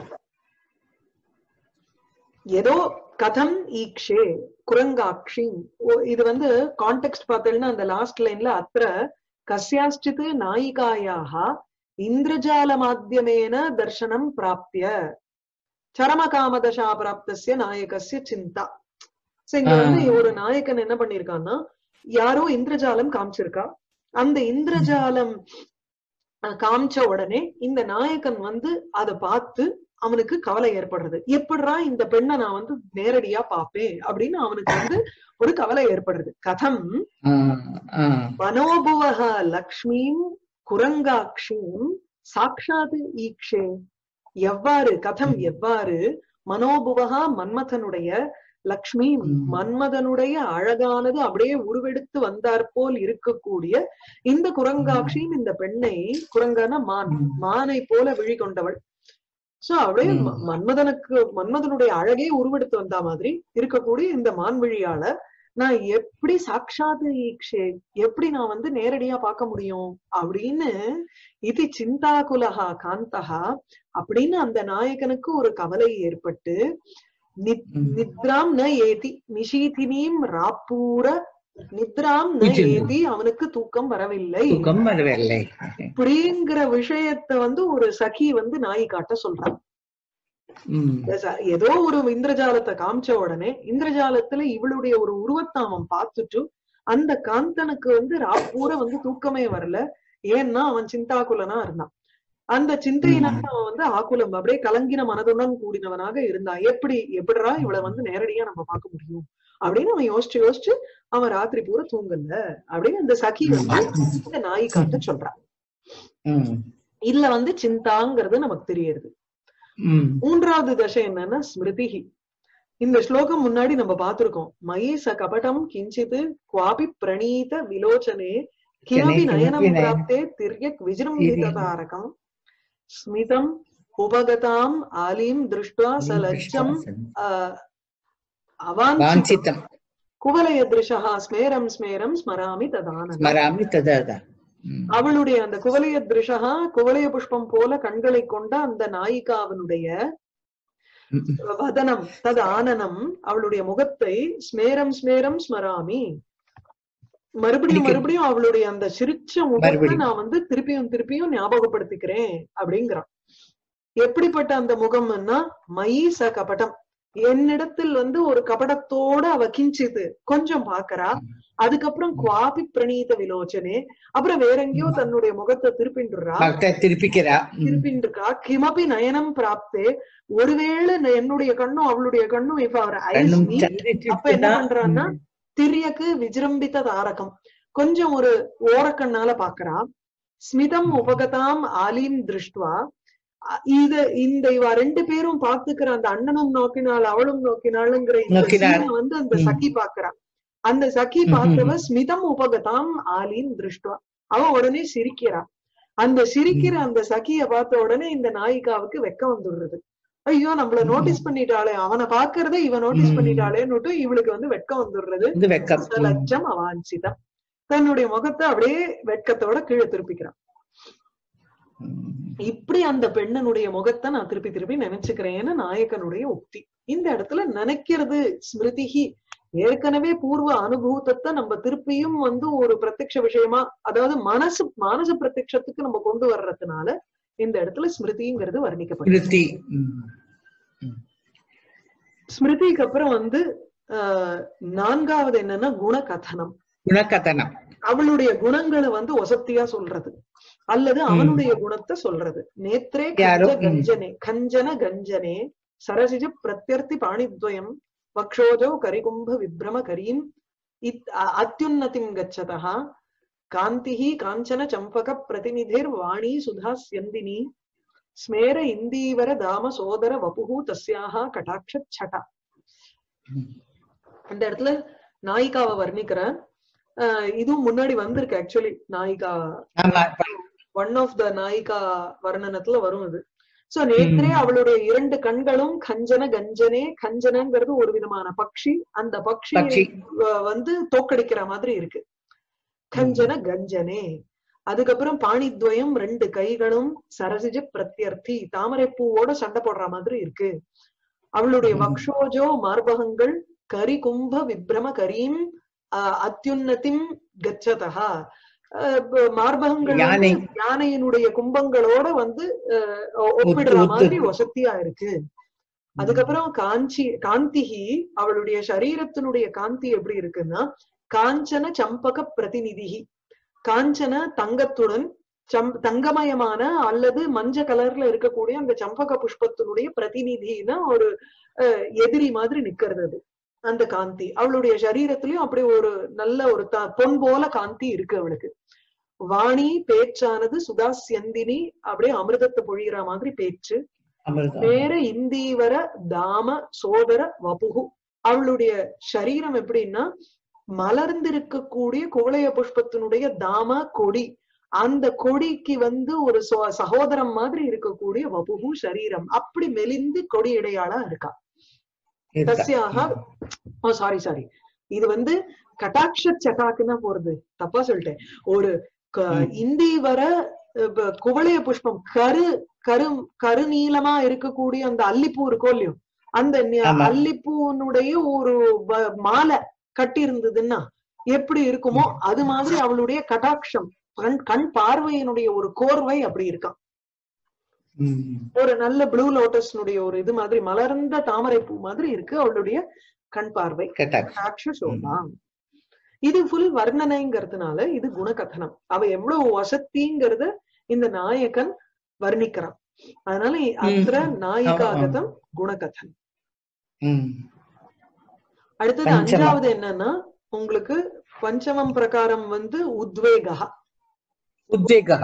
ஏதோ கதம் ஈக்ஷே குரங்காட்சி இது வந்து கான்டெக்ட் பார்த்தேன்னா அந்த லாஸ்ட் லைன்ல அத்திர கஸ்யாச்சித் நாயிகாயாக இந்திரஜால மாத்தியமேன தர்சனம் பிராப்திய சரம காமதசா பிராப்தஸ்ய நாயகஸ்ய சிந்தா So இங்க வந்து ஆ. ஒரு நாயகன் என்ன பண்ணிருக்கான்னா யாரோ இந்திரஜாலம் காமிச்சிருக்கா அந்த இந்திரஜாலம் அஹ், காமிச்ச உடனே இந்த நாயகன் வந்து அதை பார்த்து அவனுக்கு கவலை ஏற்படுறது எப்படிடா இந்த பெண்ணை நான் வந்து நேரடியா பாப்பேன் அப்படின்னு அவனுக்கு வந்து ஒரு கவலை ஏற்படுறது கதம் ஆ, ஆ. மனோபுவக லக்ஷ்மீம் குரங்காட்சியும் சாட்சாத் ஈக்ஷே எவ்வாறு கதம் ம். எவ்வாறு மனோபுவகா மன்மதனுடைய லக்ஷ்மி ம். மன்மதனுடைய அழகானது அப்படியே உருவெடுத்து வந்தாற்போல் இருக்கக்கூடிய இந்த குரங்காட்சியும் இந்த பெண்ணை குரங்கான மான் ம். மானை போல விழி கொண்டவள் சோ அப்படியே ம். ம- மன்மதனுக்கு மன்மதனுடைய அழகே உருவெடுத்து வந்தா மாதிரி இருக்கக்கூடிய இந்த மான்விழியால நான் எப்படி சாட்சாத் ஈக்ஷே எப்படி நான் வந்து நேரடியா பார்க்க முடியும் அப்படின்னு இது சிந்தாகுலஹா காந்தஹா அப்படின்னு அந்த நாயகனுக்கு ஒரு கவலை ஏற்பட்டு நித்- ம். நித்ராம் ந ஏதி நிஷீதினீம் ராப்பூர நித்ராம் ந நிச்சயம். ஏதி அவனுக்கு தூக்கம் வரவில்லை தூக்கம் வரவில்லை அப்படிங்கிற விஷயத்த வந்து ஒரு சகி வந்து நாயிகாட்ட சொல்றான் ம். ஏதோ ஒரு இந்திரஜாலத்தை காமிச்ச உடனே இந்திரஜாலத்துல இவளுடைய ஒரு உருவத்தை அவன் பார்த்துட்டு அந்த காந்தனுக்கு வந்து ராப்பூர வந்து தூக்கமே வரல ஏன்னா அவன் சிந்தாகுலனா இருந்தான் அந்த சிந்தையினால அவன் வந்து ஆகுலம் அப்படியே கலங்கின மனதுடன் கூடினவனாக இருந்தான் எப்படி எப்படிடா இவளை வந்து நேரடியா நம்ம பார்க்க முடியும் அப்படின்னு அவன் யோசிச்சு யோசிச்சு அவன் ராத்திரி பூரா தூங்கல அப்படின்னு அந்த சகி வந்து இந்த நாய்க்காட்ட சொல்றான் ம். இதுல வந்து சிந்தாங்கிறது நமக்கு தெரியுது ம். மூன்றாவது தசை என்னன்னா ஸ்மிருதிஹி இந்த ஸ்லோகம் முன்னாடி நம்ம பார்த்திருக்கோம் மயி ச கபடம் கிஞ்சித் குவாபி பிரணீத விலோச்சனே கிமபி கிமபி நயனம் நயனம். பிராப்தே திரியக் விஜృంభిత தாரகம் ஸ்மிதம் உபகதாம் ஆலீம் திருஷ்டுவா சலஜ்ஜம் ஆஹ், அவாஞ்சிதம் வாஞ்சிதம் குவலயத்ருஷா ஸ்மேரம் ஸ்மேரம் ஸ்மராமி ததானனம் ஸ்மராமி ததா ம். அவளுடைய அந்த குவலய திருஷகா குவலய புஷ்பம் போல கண்களை கொண்ட அந்த நாயிகாவினுடைய ம், ம். வதனம் தது ஆனனம் அவளுடைய முகத்தை ஸ்மேரம் ஸ்மேரம் ஸ்மராமி மறுபடியும் பிடிக்கும். மறுபடியும் அவளுடைய அந்த சிரிச்ச முகத்தை மறுபடியும். நான் வந்து திருப்பியும் திருப்பியும் ஞாபகப்படுத்திக்கிறேன் அப்படிங்கிறான் எப்படிப்பட்ட அந்த முகம்னா மயி ச கபடம் என்னிடத்தில் வந்து ஒரு கபடத்தோட அவ கிஞ்சிது கொஞ்சம் பாக்குறா அதுக்கப்புறம் குவாபி பிரணீத விலோச்சனே அப்புறம் வேற எங்கேயோ தன்னுடைய முகத்தை திருப்பின்றுறா பக்த திருப்பிக்கிறா ம். திருப்பின்னு இருக்கா கிமபி நயனம் பிராப்தே ஒருவேளை ந- என்னுடைய கண்ணும் அவளுடைய கண்ணும் இப்ப அவர் கண்ணும் ஐஸ் சந்திரிச்சுட்டு அப்ப என்ன தான், பண்றான்னா ம். திரியக்கு விஜృంభిత தாரகம் கொஞ்சம் ஒரு ஓரக்கண்ணால பாக்குறா ஸ்மிதம் உபகதாம் ஆலீம் திருஷ்டுவா அ- இது இந்த இவ ரெண்டு பேரும் பாத்துக்கிற அந்த அண்ணனும் நோக்கினாள் அவளும் நோக்கினாளுங்கிற இந்த நோக்கினாள். scene-அ வந்து அந்த ம். சகி பாக்குறா அந்த சகி ம், ம், பார்த்தவ ம். ஸ்மிதம் உபகதாம் ஆலீம் திருஷ்டுவா அவ உடனே சிரிக்கிறா அந்த சிரிக்கிற அந்த சகிய பார்த்த உடனே இந்த நாயிகாவுக்கு வெக்கம் வந்துடுறது ஐயோ நம்மள ம். நோட்டீஸ் பண்ணிட்டாளே அவனை பாக்குறதே இவன் நோட்டீஸ் ம். பண்ணிட்டாளேன்னுட்டு இவளுக்கு வந்து வெக்கம் வந்துடுறது இது வெக்கம் ம். லட்சம் அவாஞ்சிதம் தன்னுடைய முகத்தை அப்படியே வெட்கத்தோட கீழே திருப்பிக்கிறான் ம். இப்படி அந்த பெண்ணனுடைய முகத்தை நான் திருப்பி திருப்பி நினைச்சுக்கிறேன்னு நாயகனுடைய உக்தி இந்த இடத்துல நினைக்கிறது ஸ்மிருதிகி ஏற்கனவே பூர்வ அனுபூதத்தை நம்ம திருப்பியும் வந்து ஒரு பிரத்யக்ஷ விஷயமா அதாவது மனசு மானச பிரத்யக்ஷத்துக்கு நம்ம கொண்டு வர்றதுனால இந்த இடத்துல ஸ்மிருதிங்கிறது வர்ணிக்கப்படுது கிருத்தி ம். ஸ்மிருதிக்கு அப்புறம் வந்து ஆஹ் நான்காவது என்னன்னா குணகதனம் குணகதனம் அவளுடைய குணங்களை வந்து ஒசத்தியா சொல்றது அல்லது அவனுடைய குணத்தை சொல்றது நேத்ரே யாரோ, கஞ்ச ம். கஞ்சனே கஞ்சன கஞ்சனே சரசிஜ பிரத்யர்த்தி பாணித்வயம் வக்ஷோஜௌ கரிகும்ப விப்ரம கரீம் இத் அ- அத்யுன்னதிம் கச்சதா காந்திஹ காஞ்சன சம்பக பிரதிநிதிர் வாணி சுதா ஸ்யந்தினி ஸ்மேர இந்தீவர தாம சோதர வபுகு தஸ்யாஹா கடாட்ச சடா ம். அந்த இடத்துல நாயிகாவை வர்ணிக்கிறேன் ஆஹ் இதுவும் முன்னாடி வந்திருக்கு ஆக்சுவலி நாயிகா ஆமா ஒன் ஆஃப் த நாயிகா வர்ணனத்துல வரும் இது சோ நேற்றே ம். அவளுடைய இரண்டு கண்களும் கஞ்சன கஞ்சனே கஞ்சனங்கிறது ஒரு விதமான பக்ஷி அந்த பக்ஷி பக்ஷி. வந்து தோக்கடிக்கிற மாதிரி இருக்கு கஞ்சன கஞ்சனே அதுக்கப்புறம் பாணித்வயம் ரெண்டு கைகளும் சரசிஜ பிரத்யர்த்தி தாமரை பூவோட சண்டை போடுற மாதிரி இருக்கு அவளுடைய ம். வக்ஷோஜோ மார்பகங்கள் கரி கும்ப விப்ரம கரீம் ஆஹ் அத்யுன்னதிம் கச்சதா ஆஹ் ப- மார்பகங்கள் யானை. வந்து யானையினுடைய கும்பங்களோட வந்து ஆஹ் ஒ- ஒப்பிடுற ஒத்து- மாதிரி வசதியா இருக்கு அதுக்கப்புறம் காஞ்சி காந்திகி அவளுடைய சரீரத்தினுடைய காந்தி எப்படி இருக்குன்னா காஞ்சன சம்பக பிரதிநிதிகி காஞ்சன தங்கத்துடன் சம் தங்கமயமான அல்லது மஞ்ச கலர்ல இருக்கக்கூடிய அந்த சம்பக புஷ்பத்தினுடைய பிரதிநிதினா ஒரு அஹ், எதிரி மாதிரி நிக்கிறது அது அந்த காந்தி அவளுடைய சரீரத்திலயும் அப்படி ஒரு நல்ல ஒரு த- பொன் போல காந்தி இருக்கு அவளுக்கு வாணி பேச்சானது சுதாசியந்தினி அப்படியே அமிர்தத்தை பொழியிற மாதிரி பேச்சு அமிர்தம் வேற இந்தீவர தாம சோதர வபுகு அவளுடைய சரீரம் எப்படின்னா மலர்ந்திருக்கக்கூடிய குவளைய புஷ்பத்தினுடைய தாம கொடி அந்த கொடிக்கு வந்து ஒரு சோ- சகோதரம் மாதிரி இருக்கக்கூடிய வபுகு சரீரம் அப்படி மெலிந்து கொடி இடையாளா இருக்கா இருக்கா. தஸ்யாக ஓ சாரி சாரி இது வந்து கட்டாட்ச சட்டாக்குன்னா போறது தப்பா சொல்லிட்டேன் ஒரு க- ம். இந்தி வர அஹ், ப- குவளைய புஷ்பம் கரு கரு கருநீளமா இருக்கக்கூடிய அந்த அல்லிப்பூ இருக்கோ இல்லையோ அந்த நி- ஆமா. அல்லிப்பூனுடைய ஒரு வ- மாலை கட்டி இருந்ததுன்னா எப்படி இருக்குமோ அது மாதிரி அவளுடைய கட்டாட்சம் கண் கண் பார்வையினுடைய ஒரு கோர்வை அப்படி இருக்கான் ம். ஒரு நல்ல ப்ளூ லோட்டஸ்னுடைய ஒரு இது மாதிரி மலர்ந்த தாமரை பூ மாதிரி இருக்கு அவளுடைய கண் பார்வை கட்டாட்சி கட்டாட்ச சோபா இது ஃபுல் வர்ணனைங்கிறதுனால இது குணகதனம் அவ எவ்வளவு வசத்திங்கிறத இந்த நாயகன் வர்ணிக்கிறான் அதனால அத்திர நாயிகாகதம் குணகதன் ம். அடுத்தது பஞ்சமம். அஞ்சாவது என்னன்னா உங்களுக்கு பஞ்சமம் பிரகாரம் வந்து உத்வேகா உத்வேகः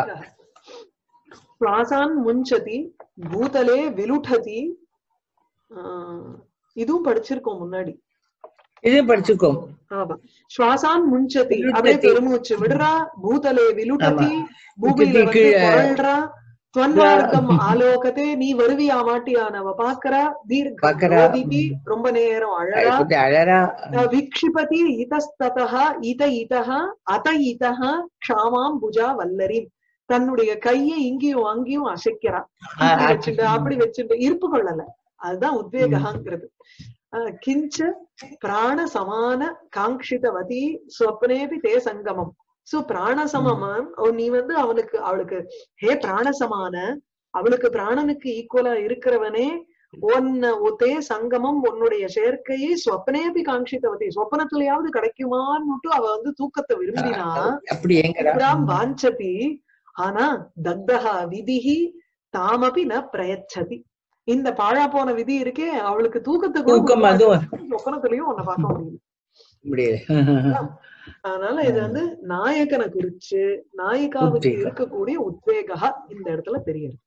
श्वासान् मुञ्चति भूतले विलुठति ஆஹ் இதுவும் படிச்சிருக்கோம் முன்னாடி இது படிச்சுக்கோம் ஆமா சுவாசான் முஞ்சதி விலுட்டதி. அப்படியே பெருமூச்சு விடுறா பூதலே விலுட்டதி பூமியில விலுட்டதி வந்து கீழே. புரள்றா துவன்மார்க்கம் ஆலோகத்தே நீ வருவியா மாட்டியானவ பாக்குறா தீர்க்க பாக்குறா. ரோதிதி, ரொம்ப நேரம் அழறா அழுது அழறா விக்ஷிபதி இதஸ்ததா இத இதஹ அத இதஹ க்ஷாமாம் புஜா வல்லரி தன்னுடைய கையை இங்கேயும் அங்கேயும் அசைக்கிறா ஆ, இப்படி ஆ. வச்சுட்டு அப்படி வச்சுட்டு இருப்பு கொள்ளல அதுதான் உத்வேகாங்கிறது அஹ் கிஞ்ச பிராண சமான காங்கிதவதி சொப்னேபி தே சங்கமம் சோ பிராணசமம் ஓ, நீ வந்து அவளுக்கு அவளுக்கு ஹே பிராணசமான அவளுக்கு பிராணனுக்கு ஈக்குவலா இருக்கிறவனே உன்ன ஒத்தே சங்கமம் உன்னுடைய சேர்க்கையை சொப்னேபி காங்கிதவதி சொப்பனத்திலேயாவது கிடைக்குமான்னு அவ வந்து தூக்கத்தை விரும்பினா அப்படி எங்கடா புறாம் வாஞ்சதி ஆனா தத்தஹா விதிஹி தாமபி ந பிரயச்சதி இந்த பாழா போன விதி இருக்கே அவளுக்கு தூக்கத்தை கூட தூக்கம் கொடுக்க அதுவும் மாட்டேங்குது. சொப்பனத்திலயும் உன்னை பார்க்க முடியல முடியாது அதனால இது வந்து நாயகனை குறிச்சு நாயிகாவுக்கு உத்வேகம். இருக்கக்கூடிய உத்வேகா இந்த இடத்துல தெரியுது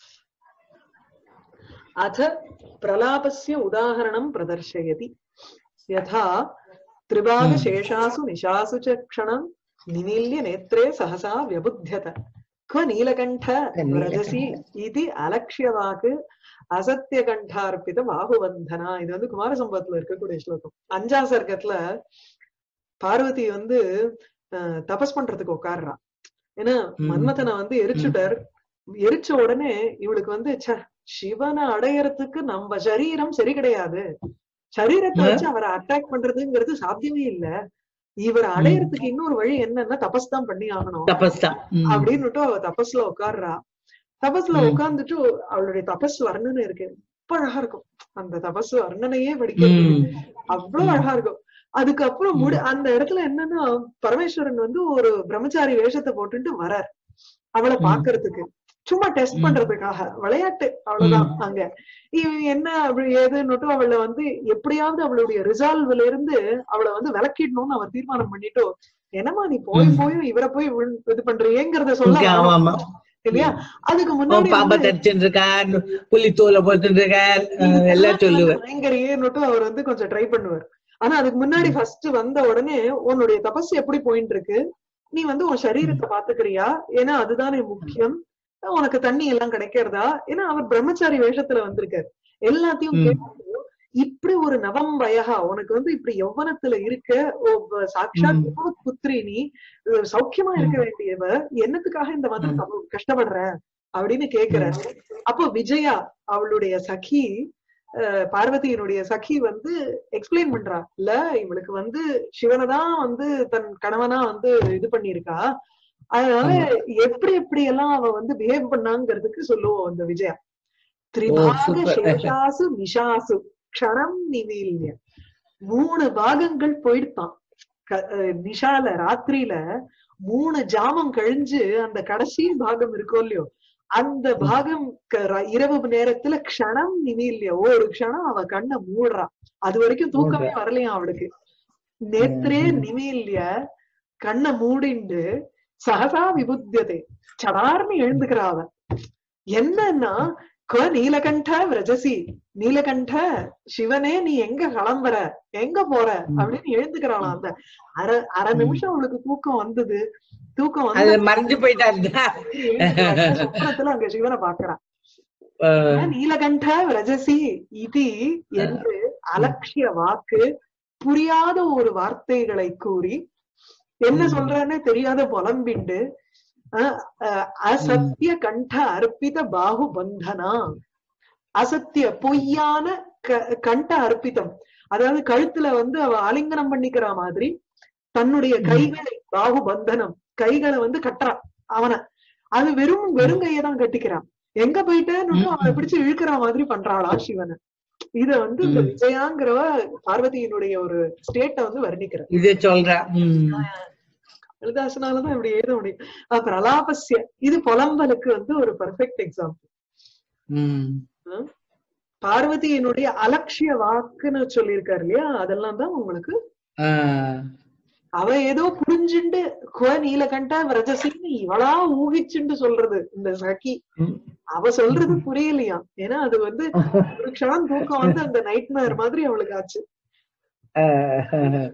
அத பிரலாபஸ்ய உதாகரணம் பிரதர்शयति யதா திரிபாக ம். சேஷாசு நிஷாசு ச க்ஷணம் நிமீல்ய நேத்ரே சஹசா व्यबुध्यत क्व नीलकण्ठ व्रजसि इति அலக்ஷ்யவாக்கு அசத்தியகண்டார்பித பாகுபந்தனா இது வந்து குமார சம்பவத்துல இருக்கக்கூடிய ஸ்லோகம் அஞ்சா சர்க்கத்துல பார்வதி வந்து அஹ், தபஸ் பண்றதுக்கு உட்கார்றா ஏன்னா ம். மன்மதனை வந்து எரிச்சுட்டார் எரிச்ச உடனே இவளுக்கு வந்து ச்சே சிவனை அடையறதுக்கு நம்ம சரீரம் சரி கிடையாது சரீரத்தை ஆ. வச்சு அவரை அட்டாக் பண்றதுங்கிறது சாத்தியமே இல்ல இவரை அடையறதுக்கு இன்னொரு வழி என்னன்னா தபஸ் தான் பண்ணி ஆகணும் தபஸ் தான் ம். அப்படின்னுட்டு அவ தபஸ்ல உட்கார்றா தபஸ்ல ம். உட்கார்ந்துட்டு அவளுடைய தபஸ் வர்ணனை இருக்கு ரொம்ப அழகா இருக்கும் அந்த தபஸ் வர்ணனையே படிக்கிறது ம். அவ்வளவு ம். அழகா இருக்கும் அதுக்கப்புறம் முடி அந்த இடத்துல என்னன்னா பரமேஸ்வரன் வந்து ஒரு பிரம்மச்சாரி வேஷத்தை போட்டுட்டு வரார் அவளை ம். பாக்குறதுக்கு சும்மா டெஸ்ட் ம். பண்றதுக்காக விளையாட்டு அவ்வளவுதான் ம். அங்க இவன் என்ன அப்படி ஏதுன்னுட்டு அவளை வந்து எப்படியாவது அவளுடைய ரிசால்வ்ல இருந்து அவளை வந்து விளக்கிடணும்னு அவர் தீர்மானம் பண்ணிட்டு என்னம்மா நீ போய் ம். போயும் இவரை போய் விழு- இது பண்றியேங்கிறத சொல்ல ஓகே, ஆமா வரணும். ஆமா இல்லையா அதுக்கு அவன் முன்னாடி பாம்பை வந்து தடிச்சுட்டு இருக்கார் புலி தோலை போட்டுட்டு இருக்கார் அஹ், எல்லாம் சொல்லுவார் பயங்கரையேன்னுட்டு அவர் வந்து கொஞ்சம் ட்ரை பண்ணுவார் ஆனா அதுக்கு முன்னாடி ம். ஃபர்ஸ்ட் வந்த உடனே உன்னுடைய தபஸ் எப்படி போயிட்டு இருக்கு நீ வந்து உன் சரீரத்தை பாத்துக்கிறியா ஏன்னா அதுதானே முக்கியம் உனக்கு தண்ணி எல்லாம் கிடைக்கிறதா ஏன்னா அவர் பிரம்மச்சாரி வேஷத்துல வந்திருக்காரு எல்லாத்தையும் ம். கேட்டு இப்படி ஒரு நவம் வயகா உனக்கு வந்து இப்படி யௌவனத்துல இருக்க ஒ- சாட்சாத் ம். பகவத் புத்திரி நீ அஹ் சௌக்கியமா இருக்க வேண்டியவ என்னத்துக்காக இந்த மாதிரி ம். தப- கஷ்டப்படுற அப்படின்னு கேக்குற அப்போ விஜயா அவளுடைய சகி அஹ் பார்வதியினுடைய சகி வந்து எக்ஸ்பிளைன் பண்றா இல்ல இவளுக்கு வந்து சிவனை தான் வந்து தன் கணவனா வந்து இது பண்ணிருக்கா அதனால எப்படி எப்படி எல்லாம் அவ வந்து பிஹேவ் பண்ணாங்கிறதுக்கு சொல்லுவோம் அந்த விஜயா திரிபாக super. சேஷாசு நிஷாசு க்ஷணம் நிவீல்ய மூணு பாகங்கள் போயிடுத்தான் க- அஹ் நிஷால ராத்திரியில மூணு ஜாமம் கழிஞ்சு அந்த கடைசி பாகம் இருக்கும் இல்லையோ அந்த பாகம் க- ர- இரவு நேரத்துல க்ஷணம் நிவீல்ய ஒரு க்ஷணம் அவ கண்ணை மூடுறா அது வரைக்கும் தூக்கமே வரலையாம் அவளுக்கு நேத்திரே ம். நிவீல்ய கண்ணை மூடிண்டு சகசா விபுத்தியதே சடார்னு எழுந்துக்கிறா அவ என்னன்னா க நீலகண்ட விரஜசி நீலகண்ட சிவனே நீ எங்க கிளம்புற எங்க போற ம். அப்படின்னு எழுந்துக்கிறாளாம் அந்த அரை அரை ம். நிமிஷம் அவளுக்கு தூக்கம் வந்தது தூக்கம் அது வந்து மறைஞ்சு போயிட்டாரு எழுந்துக்கிறாள். சொப்பனத்துல அங்க சிவனை பாக்குறான் அஹ், நீலகண்ட விரஜசி இது என்று அலட்சிய வாக்கு புரியாத ஒரு வார்த்தைகளை கூறி என்ன ம். சொல்றான்னு தெரியாத புலம்பிண்டு அஹ், அஹ், அசத்திய கண்ட அர்ப்பித பாகு பந்தனா அசத்திய பொய்யான க- கண்ட அர்ப்பிதம் அதாவது கழுத்துல வந்து அவ ஆலிங்கனம் பண்ணிக்கிற மாதிரி தன்னுடைய ம். கைகளை பாகு பந்தனம் கைகளை வந்து கட்டுறான் அவன அது வெறும் வெறும் கையை தான் கட்டிக்கிறான் எங்க போயிட்டேன்னு ம். அவனை பிடிச்சு இழுக்கிற மாதிரி பண்றாளா சிவனை இத வந்து இந்த ம். விஜயாங்கிறவ பார்வதியினுடைய ஒரு ஸ்டேட்ட வந்து வர்ணிக்கிற இது சொல்றா உம் கலிதாசனாலதான் இப்படி எழுத முடியும் அஹ் பிரலாபஸ்ய இது புலம்பலுக்கு வந்து ஒரு பெர்ஃபெக்ட் எக்ஸாம்பிள் உம் பார்வதியினுடைய அலட்சிய வாக்குன்னு சொல்லியிருக்காரு இல்லையா அதெல்லாம் தான் உங்களுக்கு ஆஹ் அவ ஏதோ புரிஞ்சுண்டு குவ நீலகண்ட விரஜசின்னு இவளா ஊகிச்சுண்டு சொல்றது இந்த சகி உம் அவ சொல்றது புரியலையா ஏன்னா அது வந்து ஒரு க்ஷணம் தூக்கம் வந்து அந்த நைட் மேர் மாதிரி அவளுக்கு ஆச்சு அஹ்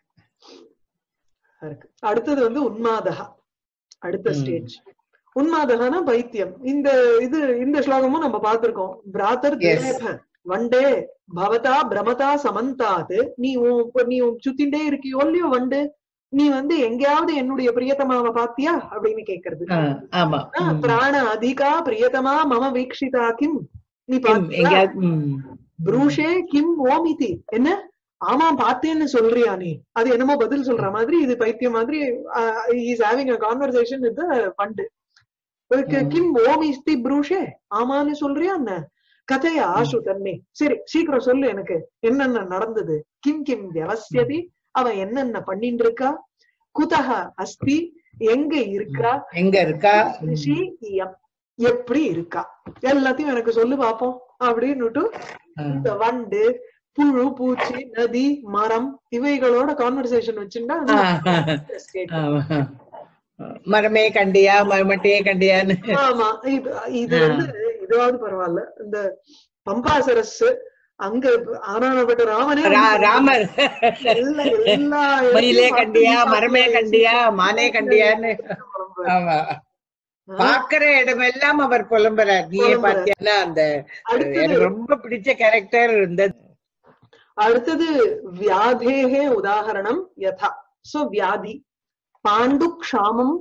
இருக்கு அடுத்தது வந்து உன்மாதகா அடுத்த ம். ஸ்டேஜ் உன்மாதகானா பைத்தியம் இந்த இது இந்த ஸ்லோகமும் நம்ம பார்த்திருக்கோம் பிராத்தர் Yes. தேவ வண்டே பவதா பிரமதா சமந்தாது நீ உன் இப்ப நீ உன் சுத்திண்டே இருக்கியோ இல்லையோ வண்டு நீ வந்து எங்கேயாவது என்னுடைய பிரியத்தமாவ பாத்தியா அப்படின்னு கேக்குறது அஹ் ஆமா ஆ, ம். பிராண அதிகா பிரியதமா மம வீக்ஷிதா கிம் நீ கிம், பாத்தியா எங்கேயாவது ம். புரூஷே கிம் ஓமிதி என்ன ஆமா பார்த்தேன்னு சொல்றியா நீ அது என்னமோ பதில் சொல்ற மாதிரி இது பைத்தியம் மாதிரி is having a conversation with பண்டு ம். கிம் ஓமிஸ்தி புரூஷே ஆமான்னு சொல்றியா என்ன கதையா ஆசு தன்னை சரி சீக்கிரம் சொல்லு எனக்கு என்னென்ன நடந்தது கிம் கிம் வியவசியதி அவ என்னென்ன பண்ணிட்டு இருக்கா குதக அஸ்தி எங்க இருக்கா எங்க இருக்கா ம். ரிஷி இயம். எப்படி இருக்கா எல்லாத்தையும் எனக்கு சொல்லு பாப்போம் அப்படின்னுட்டு அஹ் இந்த வண்டு புழு பூச்சி நதி மரம் இவைகளோட கான்வர்சேஷன் வச்சுட்டா அது ஆஹ் state. ஆமா. மரமே கண்டியா மரமட்டையே கண்டியான்னு ஆமா இது இது வந்து இதாவது பரவாயில்ல இந்த பம்பாசரஸ் அங்க ஆனானப்பட்ட ராமனே ரா- வந்து ராமர் எல்லா எல்லா மயிலே இடத்தையும் கண்டியா பார்த்து மரமே கண்டியா மானே கண்டியான்னு புலம்புறாரு. ஆமா ஆ, பாக்குற இடமெல்லாம் அவர் புலம்புறார் நீயே புலம்புறார். பாத்தியா அந்த அடுத்தது எனக்கு ரொம்ப பிடிச்ச கேரக்டர் இந்த அடுத்தது வியாதேகே உதாகரணம் யதா சோ வியாதி பாண்டு க்ஷாமம்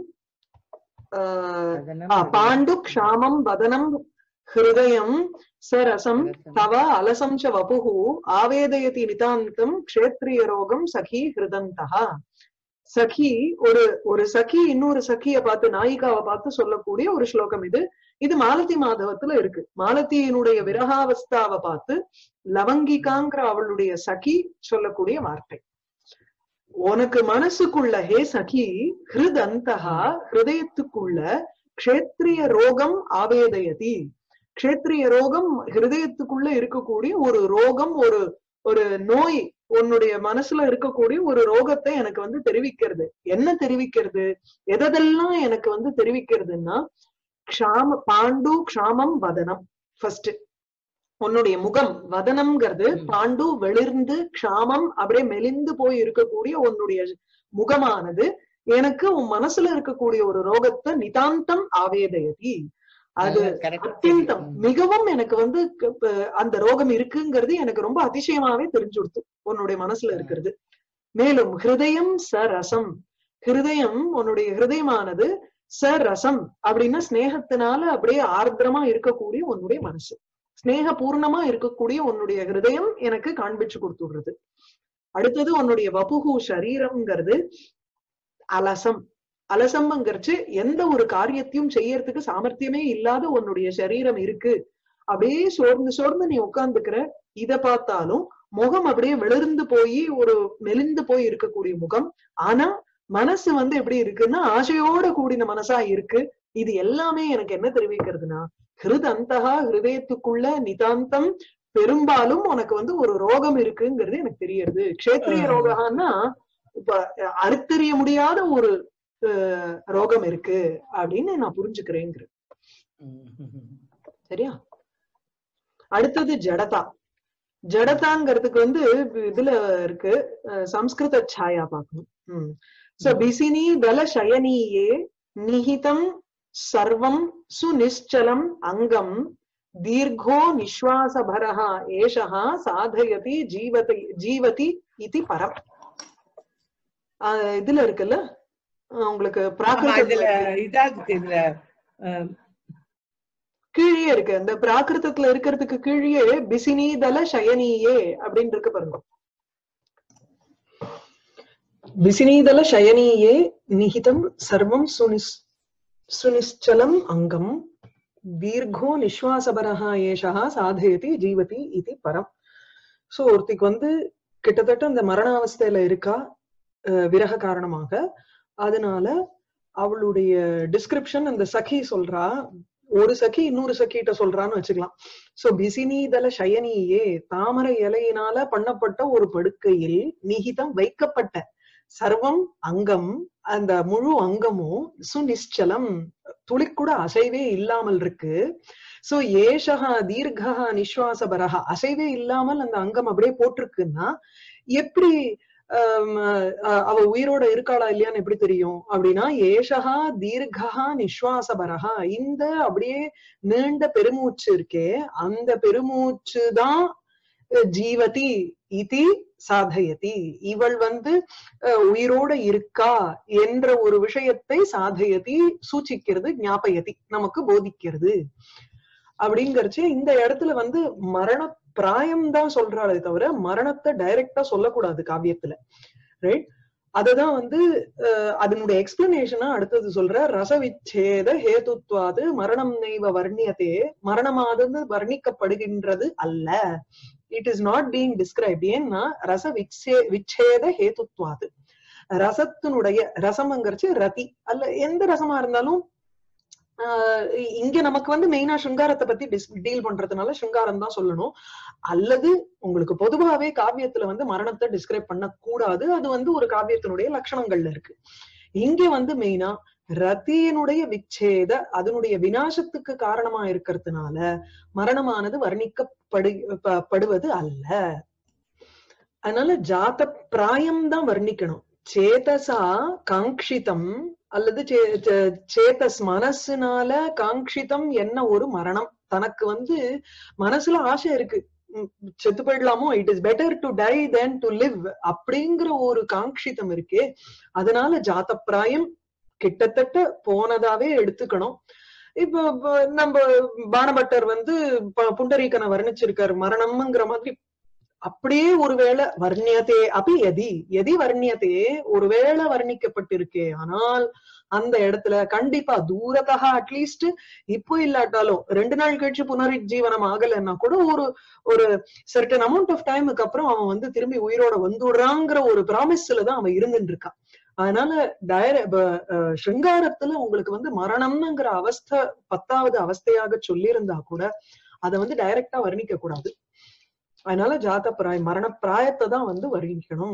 ஆஹ், ஆ, பாண்டு க்ஷாமம் வதனம் ஹிருதயம் சரசம் தவ அலசம் ச வபுஹு ஆவேதயதி நிதாந்தம் க்ஷேத்ரிய ரோகம் சகி ஹிருதந்தா சகி ஒரு ஒரு சகி இன்னொரு சகிய பார்த்து நாயிகாவை பார்த்து சொல்லக்கூடிய ஒரு ஸ்லோகம் இது இது மாலதி மாதவத்துல இருக்கு மாலதியினுடைய விரகாவஸ்தாவை பார்த்து லவங்கிகாங்கிற அவளுடைய சகி சொல்லக்கூடிய வார்த்தை உனக்கு மனசுக்குள்ள ஹே சகி ஹிருதந்தகா ஹிருதயத்துக்குள்ள க்ஷேத்ரிய ரோகம் ஆவேதயதி க்ஷேத்ரிய ரோகம் ஹிருதயத்துக்குள்ள இருக்கக்கூடிய ஒரு ரோகம் ஒரு ஒரு நோய் உன்னுடைய மனசுல இருக்கக்கூடிய ஒரு ரோகத்தை எனக்கு வந்து தெரிவிக்கிறது என்ன தெரிவிக்கிறது எதெல்லாம் எனக்கு வந்து தெரிவிக்கிறதுன்னா க்ஷாம பாண்டு க்ஷாமம் வதனம் ஃபர்ஸ்ட் உன்னுடைய முகம் வதனம்ங்கிறது ம். பாண்டு வெளிர்ந்து க்ஷாமம் அப்படியே மெலிந்து போய் இருக்கக்கூடிய உன்னுடைய முகமானது எனக்கு உன் மனசுல இருக்கக்கூடிய ஒரு ரோகத்தை நிதாந்தம் ஆவேதயதி அது correct. அத்தியந்தம் ம். மிகவும் எனக்கு வந்து க- ப- அந்த ரோகம் இருக்குங்கிறது எனக்கு ரொம்ப அதிசயமாவே தெரிஞ்சுடுத்து உன்னுடைய மனசுல இருக்கிறது மேலும் ஹிருதயம் ச ரசம் ஹிருதயம் உன்னுடைய ஹிருதயமானது ச ரசம் அப்படின்னா ஸ்நேகத்தினால அப்படியே ஆர்திரமா இருக்கக்கூடிய உன்னுடைய மனசு ஸ்நேக பூர்ணமா இருக்கக்கூடிய உன்னுடைய ஹிருதயம் எனக்கு காண்பிச்சு கொடுத்துடுறது அடுத்தது உன்னுடைய வபுகு சரீரம்ங்கிறது அலசம் அலசம்ங்கிறச்சு எந்த ஒரு காரியத்தையும் செய்யறதுக்கு சாமர்த்தியமே இல்லாத உன்னுடைய சரீரம் இருக்கு அப்படியே சோர்ந்து சோர்ந்து நீ உட்கார்ந்துக்கிற இத பார்த்தாலும் முகம் அப்படியே விளிர்ந்து போய் ஒரு மெலிந்து போய் இருக்கக்கூடிய முகம் ஆனா மனசு வந்து எப்படி இருக்குன்னா ஆசையோட கூடின மனசா இருக்கு இது எல்லாமே எனக்கு என்ன தெரிவிக்கிறதுனா ஹிருதந்தகா ஹிருதயத்துக்குள்ள நிதாந்தம் பெரும்பாலும் உனக்கு வந்து ஒரு ரோகம் இருக்குங்கிறது எனக்கு தெரியுது க்ஷேத்ரிய ஆஹ். ரோகம்னா இப்ப அறுத்தறிய முடியாத ஒரு அஹ், ரோகம் இருக்கு அப்படின்னு நான் புரிஞ்சுக்கிறேங்கிற சரியா அடுத்தது ஜடதா ஜடதாங்கிறதுக்கு வந்து இதுல இருக்கு அஹ், சம்ஸ்கிருத சாயா பார்க்கணும் உம் சோ ம். பிசினி தல சயனீயே நிஹிதம் சர்வம் சுநிశ్చலம் அங்கம் தீர்கோ நிஸ்வாசபரஹ ஏஷः சாதயதி ஜீவதி ஜீவதி இது பரம் ஆஹ் இதுல இருக்குல்ல ஆஹ் உங்களுக்கு ஆமா, இதுல பிராகிருதத்துல இதா இருக்கு இதுல அஹ், கீழே இருக்கு அந்த பிராகிருதத்துல இருக்கிறதுக்கு கீழே பிசினீதல சயனியே அப்படின்னு இருக்கு பாருங்க பிசினீதல சயனியே நிஹிதம் சர்வம் சுனிஸ் சுனிశ్చலம் அங்கம் தீர்கோ நிஸ்வாசபரஹா ஏஷா சாதயதி ஜீவதி இது பரம் சோ ஒருத்திக்கு வந்து கிட்டத்தட்ட அந்த மரணாவஸ்தையில இருக்கா அஹ் விரக காரணமாக அதனால அவளுடைய டிஸ்கிரிப்ஷன் அந்த சகி சொல்றா ஒரு சகி இன்னொரு சகிட்ட சொல்றான்னு வச்சுக்கலாம் சோ பிசினீதல சயனியே தாமரை இலையினால பண்ணப்பட்ட ஒரு படுக்கையில் நிகிதம் வைக்கப்பட்ட சர்வம் அங்கம் அந்த முழு அங்கமும் சுநிశ్చலம் துளி கூட அசைவே இல்லாமல் இருக்கு சோ ஏஷகா தீர்கா நிஸ்வாசபரஹா அசைவே இல்லாமல் அந்த அங்கம் அப்படியே போட்டிருக்குன்னா எப்படி ஆம், அஹ், அவ உயிரோட இருக்காளா இல்லையான்னு எப்படி தெரியும் அப்படின்னா ஏஷகா தீர்கா நிஸ்வாசபரஹா இந்த அப்படியே நீண்ட பெருமூச்சு இருக்கே அந்த பெருமூச்சு தான் ஜீவதி இதி சாதயதி இவள் வந்து அஹ், உயிரோட இருக்கா என்ற ஒரு விஷயத்தை சாதயதி சூச்சிக்கிறது ஞாபயதி நமக்கு போதிக்கிறது அப்படிங்கறச்சு இந்த இடத்துல வந்து மரண பிராயம் தான் சொல்றாளே தவிர மரணத்தை டைரக்டா சொல்லக்கூடாது காவியத்துல ரைட் அததான் வந்து அஹ், அதனுடைய எக்ஸ்பிளனேஷனா அடுத்தது சொல்ற ரசவிச்சேத ஹேதுத்வாது மரணம் நெய்வ வர்ணியதே மரணமானது வர்ணிக்கப்படுகின்றது அல்ல it is not being described ஏன்னா ரச விச்சே விச்சேத ஹேதுத்வாது ரசத்தினுடைய ரசம்ங்கிறச்சு ரதி அல்ல எந்த ரசமா இருந்தாலும் ஆஹ் இங்க நமக்கு வந்து மெயினா சிருங்காரத்தை பத்தி டீல் பண்றதுனால சிருங்காரம் தான் சொல்லணும் அல்லது உங்களுக்கு பொதுவாவே காவியத்துல வந்து மரணத்தை டிஸ்கிரைப் பண்ண கூடாது அது வந்து ஒரு காவியத்தினுடைய லட்சணங்கள்ல இருக்கு இங்க வந்து மெயினா ரத்தியினுடைய விச்சேத அதனுடைய வினாசத்துக்கு காரணமா இருக்கிறதுனால மரணமானது வர்ணிக்கப்படு ப- படுவது அல்ல அதனால ஜாத பிராயம் தான் வர்ணிக்கணும் சேதசா காங்கிதம் அல்லது சே- சே- சேதஸ் மனசுனால காங்கிதம் என்ன ஒரு மரணம் தனக்கு வந்து மனசுல ஆசை இருக்கு உம் செத்து போயிடலாமோ it is better to die than to live அப்படிங்கிற ஒரு காங்கிதம் இருக்கே அதனால ஜாத பிராயம் கிட்டத்தட்ட போனதாவே எடுத்துக்கணும் இப்ப இப்ப நம்ம பானபட்டர் வந்து ப- புண்டரீகனை வர்ணிச்சிருக்காரு மரணம்ங்கிற மாதிரி அப்படியே ஒருவேளை வர்ணியதே அப்படி எதி எதி வர்ணியதே ஒருவேளை வர்ணிக்கப்பட்டிருக்கே ஆனால் அந்த இடத்துல கண்டிப்பா தூரத்தா அட்லீஸ்ட் இப்போ இல்லாட்டாலும் ரெண்டு நாள் கழிச்சு புனருஜீவனம் ஆகலைன்னா கூட ஒரு ஒரு சர்டன் அமௌண்ட் ஆஃப் டைமுக்கு அப்புறம் அவன் வந்து திரும்பி உயிரோட வந்துடுறாங்கிற ஒரு ப்ராமிஸ்ல தான் அவன் இருந்துட்டு இருக்கான் அதனால டைர ப- அஹ் சிருங்காரத்துல உங்களுக்கு வந்து மரணம்ங்கிற அவஸ்தை பத்தாவது அவஸ்தையாக சொல்லியிருந்தா கூட அதை வந்து டைரக்டா வர்ணிக்க கூடாது அதனால ஜாத பிராயம் மரண பிராயத்தை தான் வந்து வர்ணிக்கணும்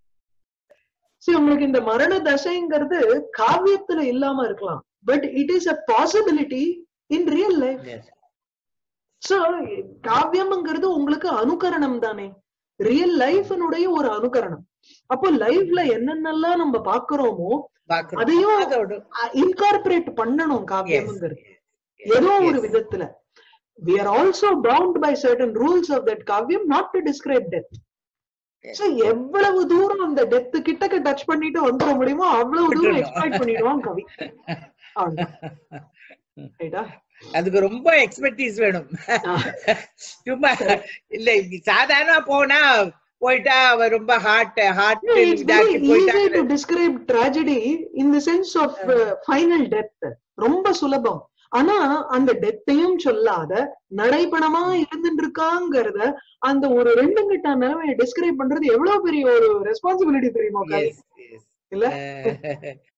சரி உங்களுக்கு இந்த மரண தசைங்கிறது காவியத்துல இல்லாம இருக்கலாம் but it is a possibility in real life Yes. So காவியம்ங்கிறது உங்களுக்கு அனுகரணம் தானே ரியல் லைஃபினுடைய ஒரு அனுகரணம் அப்போ லைஃப்ல என்னென்னலாம் நம்ம பாக்குறோமோ பார்க்கிறோம். அதையும் அதோட இன்கார்பரேட் பண்ணணும் yes, காவியம்ங்கிறது yes, ஏதோ ஒரு yes. விதத்துல we are also bound by certain rules of that காவியம் not to describe death Yes. So, எவ்வளவு தூரம் அந்த டெத் கிட்டக்க டச் பண்ணிட்டு வந்துட முடியுமோ அவ்வளவு தூரம் விட்டுறணும். எக்ஸ்பெக்ட் பண்ணிடுவான் கவி அவ்வளவுதான். ரைட்டா அதுக்கு ரொம்ப எக்ஸ்பர்டீஸ் வேணும் சும்மா இல்ல இப்படி சாதாரண போனா போயிட்டா அவ ரொம்ப hard hard it's very easy to describe tragedy in the sense of uh, final death ரொம்ப சுலபம் ஆனா அந்த டெத்தையும் சொல்லாத நடைபணமா இருந்துட்டு இருக்காங்கிறத அந்த ஒரு ரெண்டு கிட்ட நிலைமையை டிஸ்கிரைப் பண்றது எவ்வளவு பெரிய ஒரு ரெஸ்பான்சிபிலிட்டி தெரியுமா கவி? இல்ல?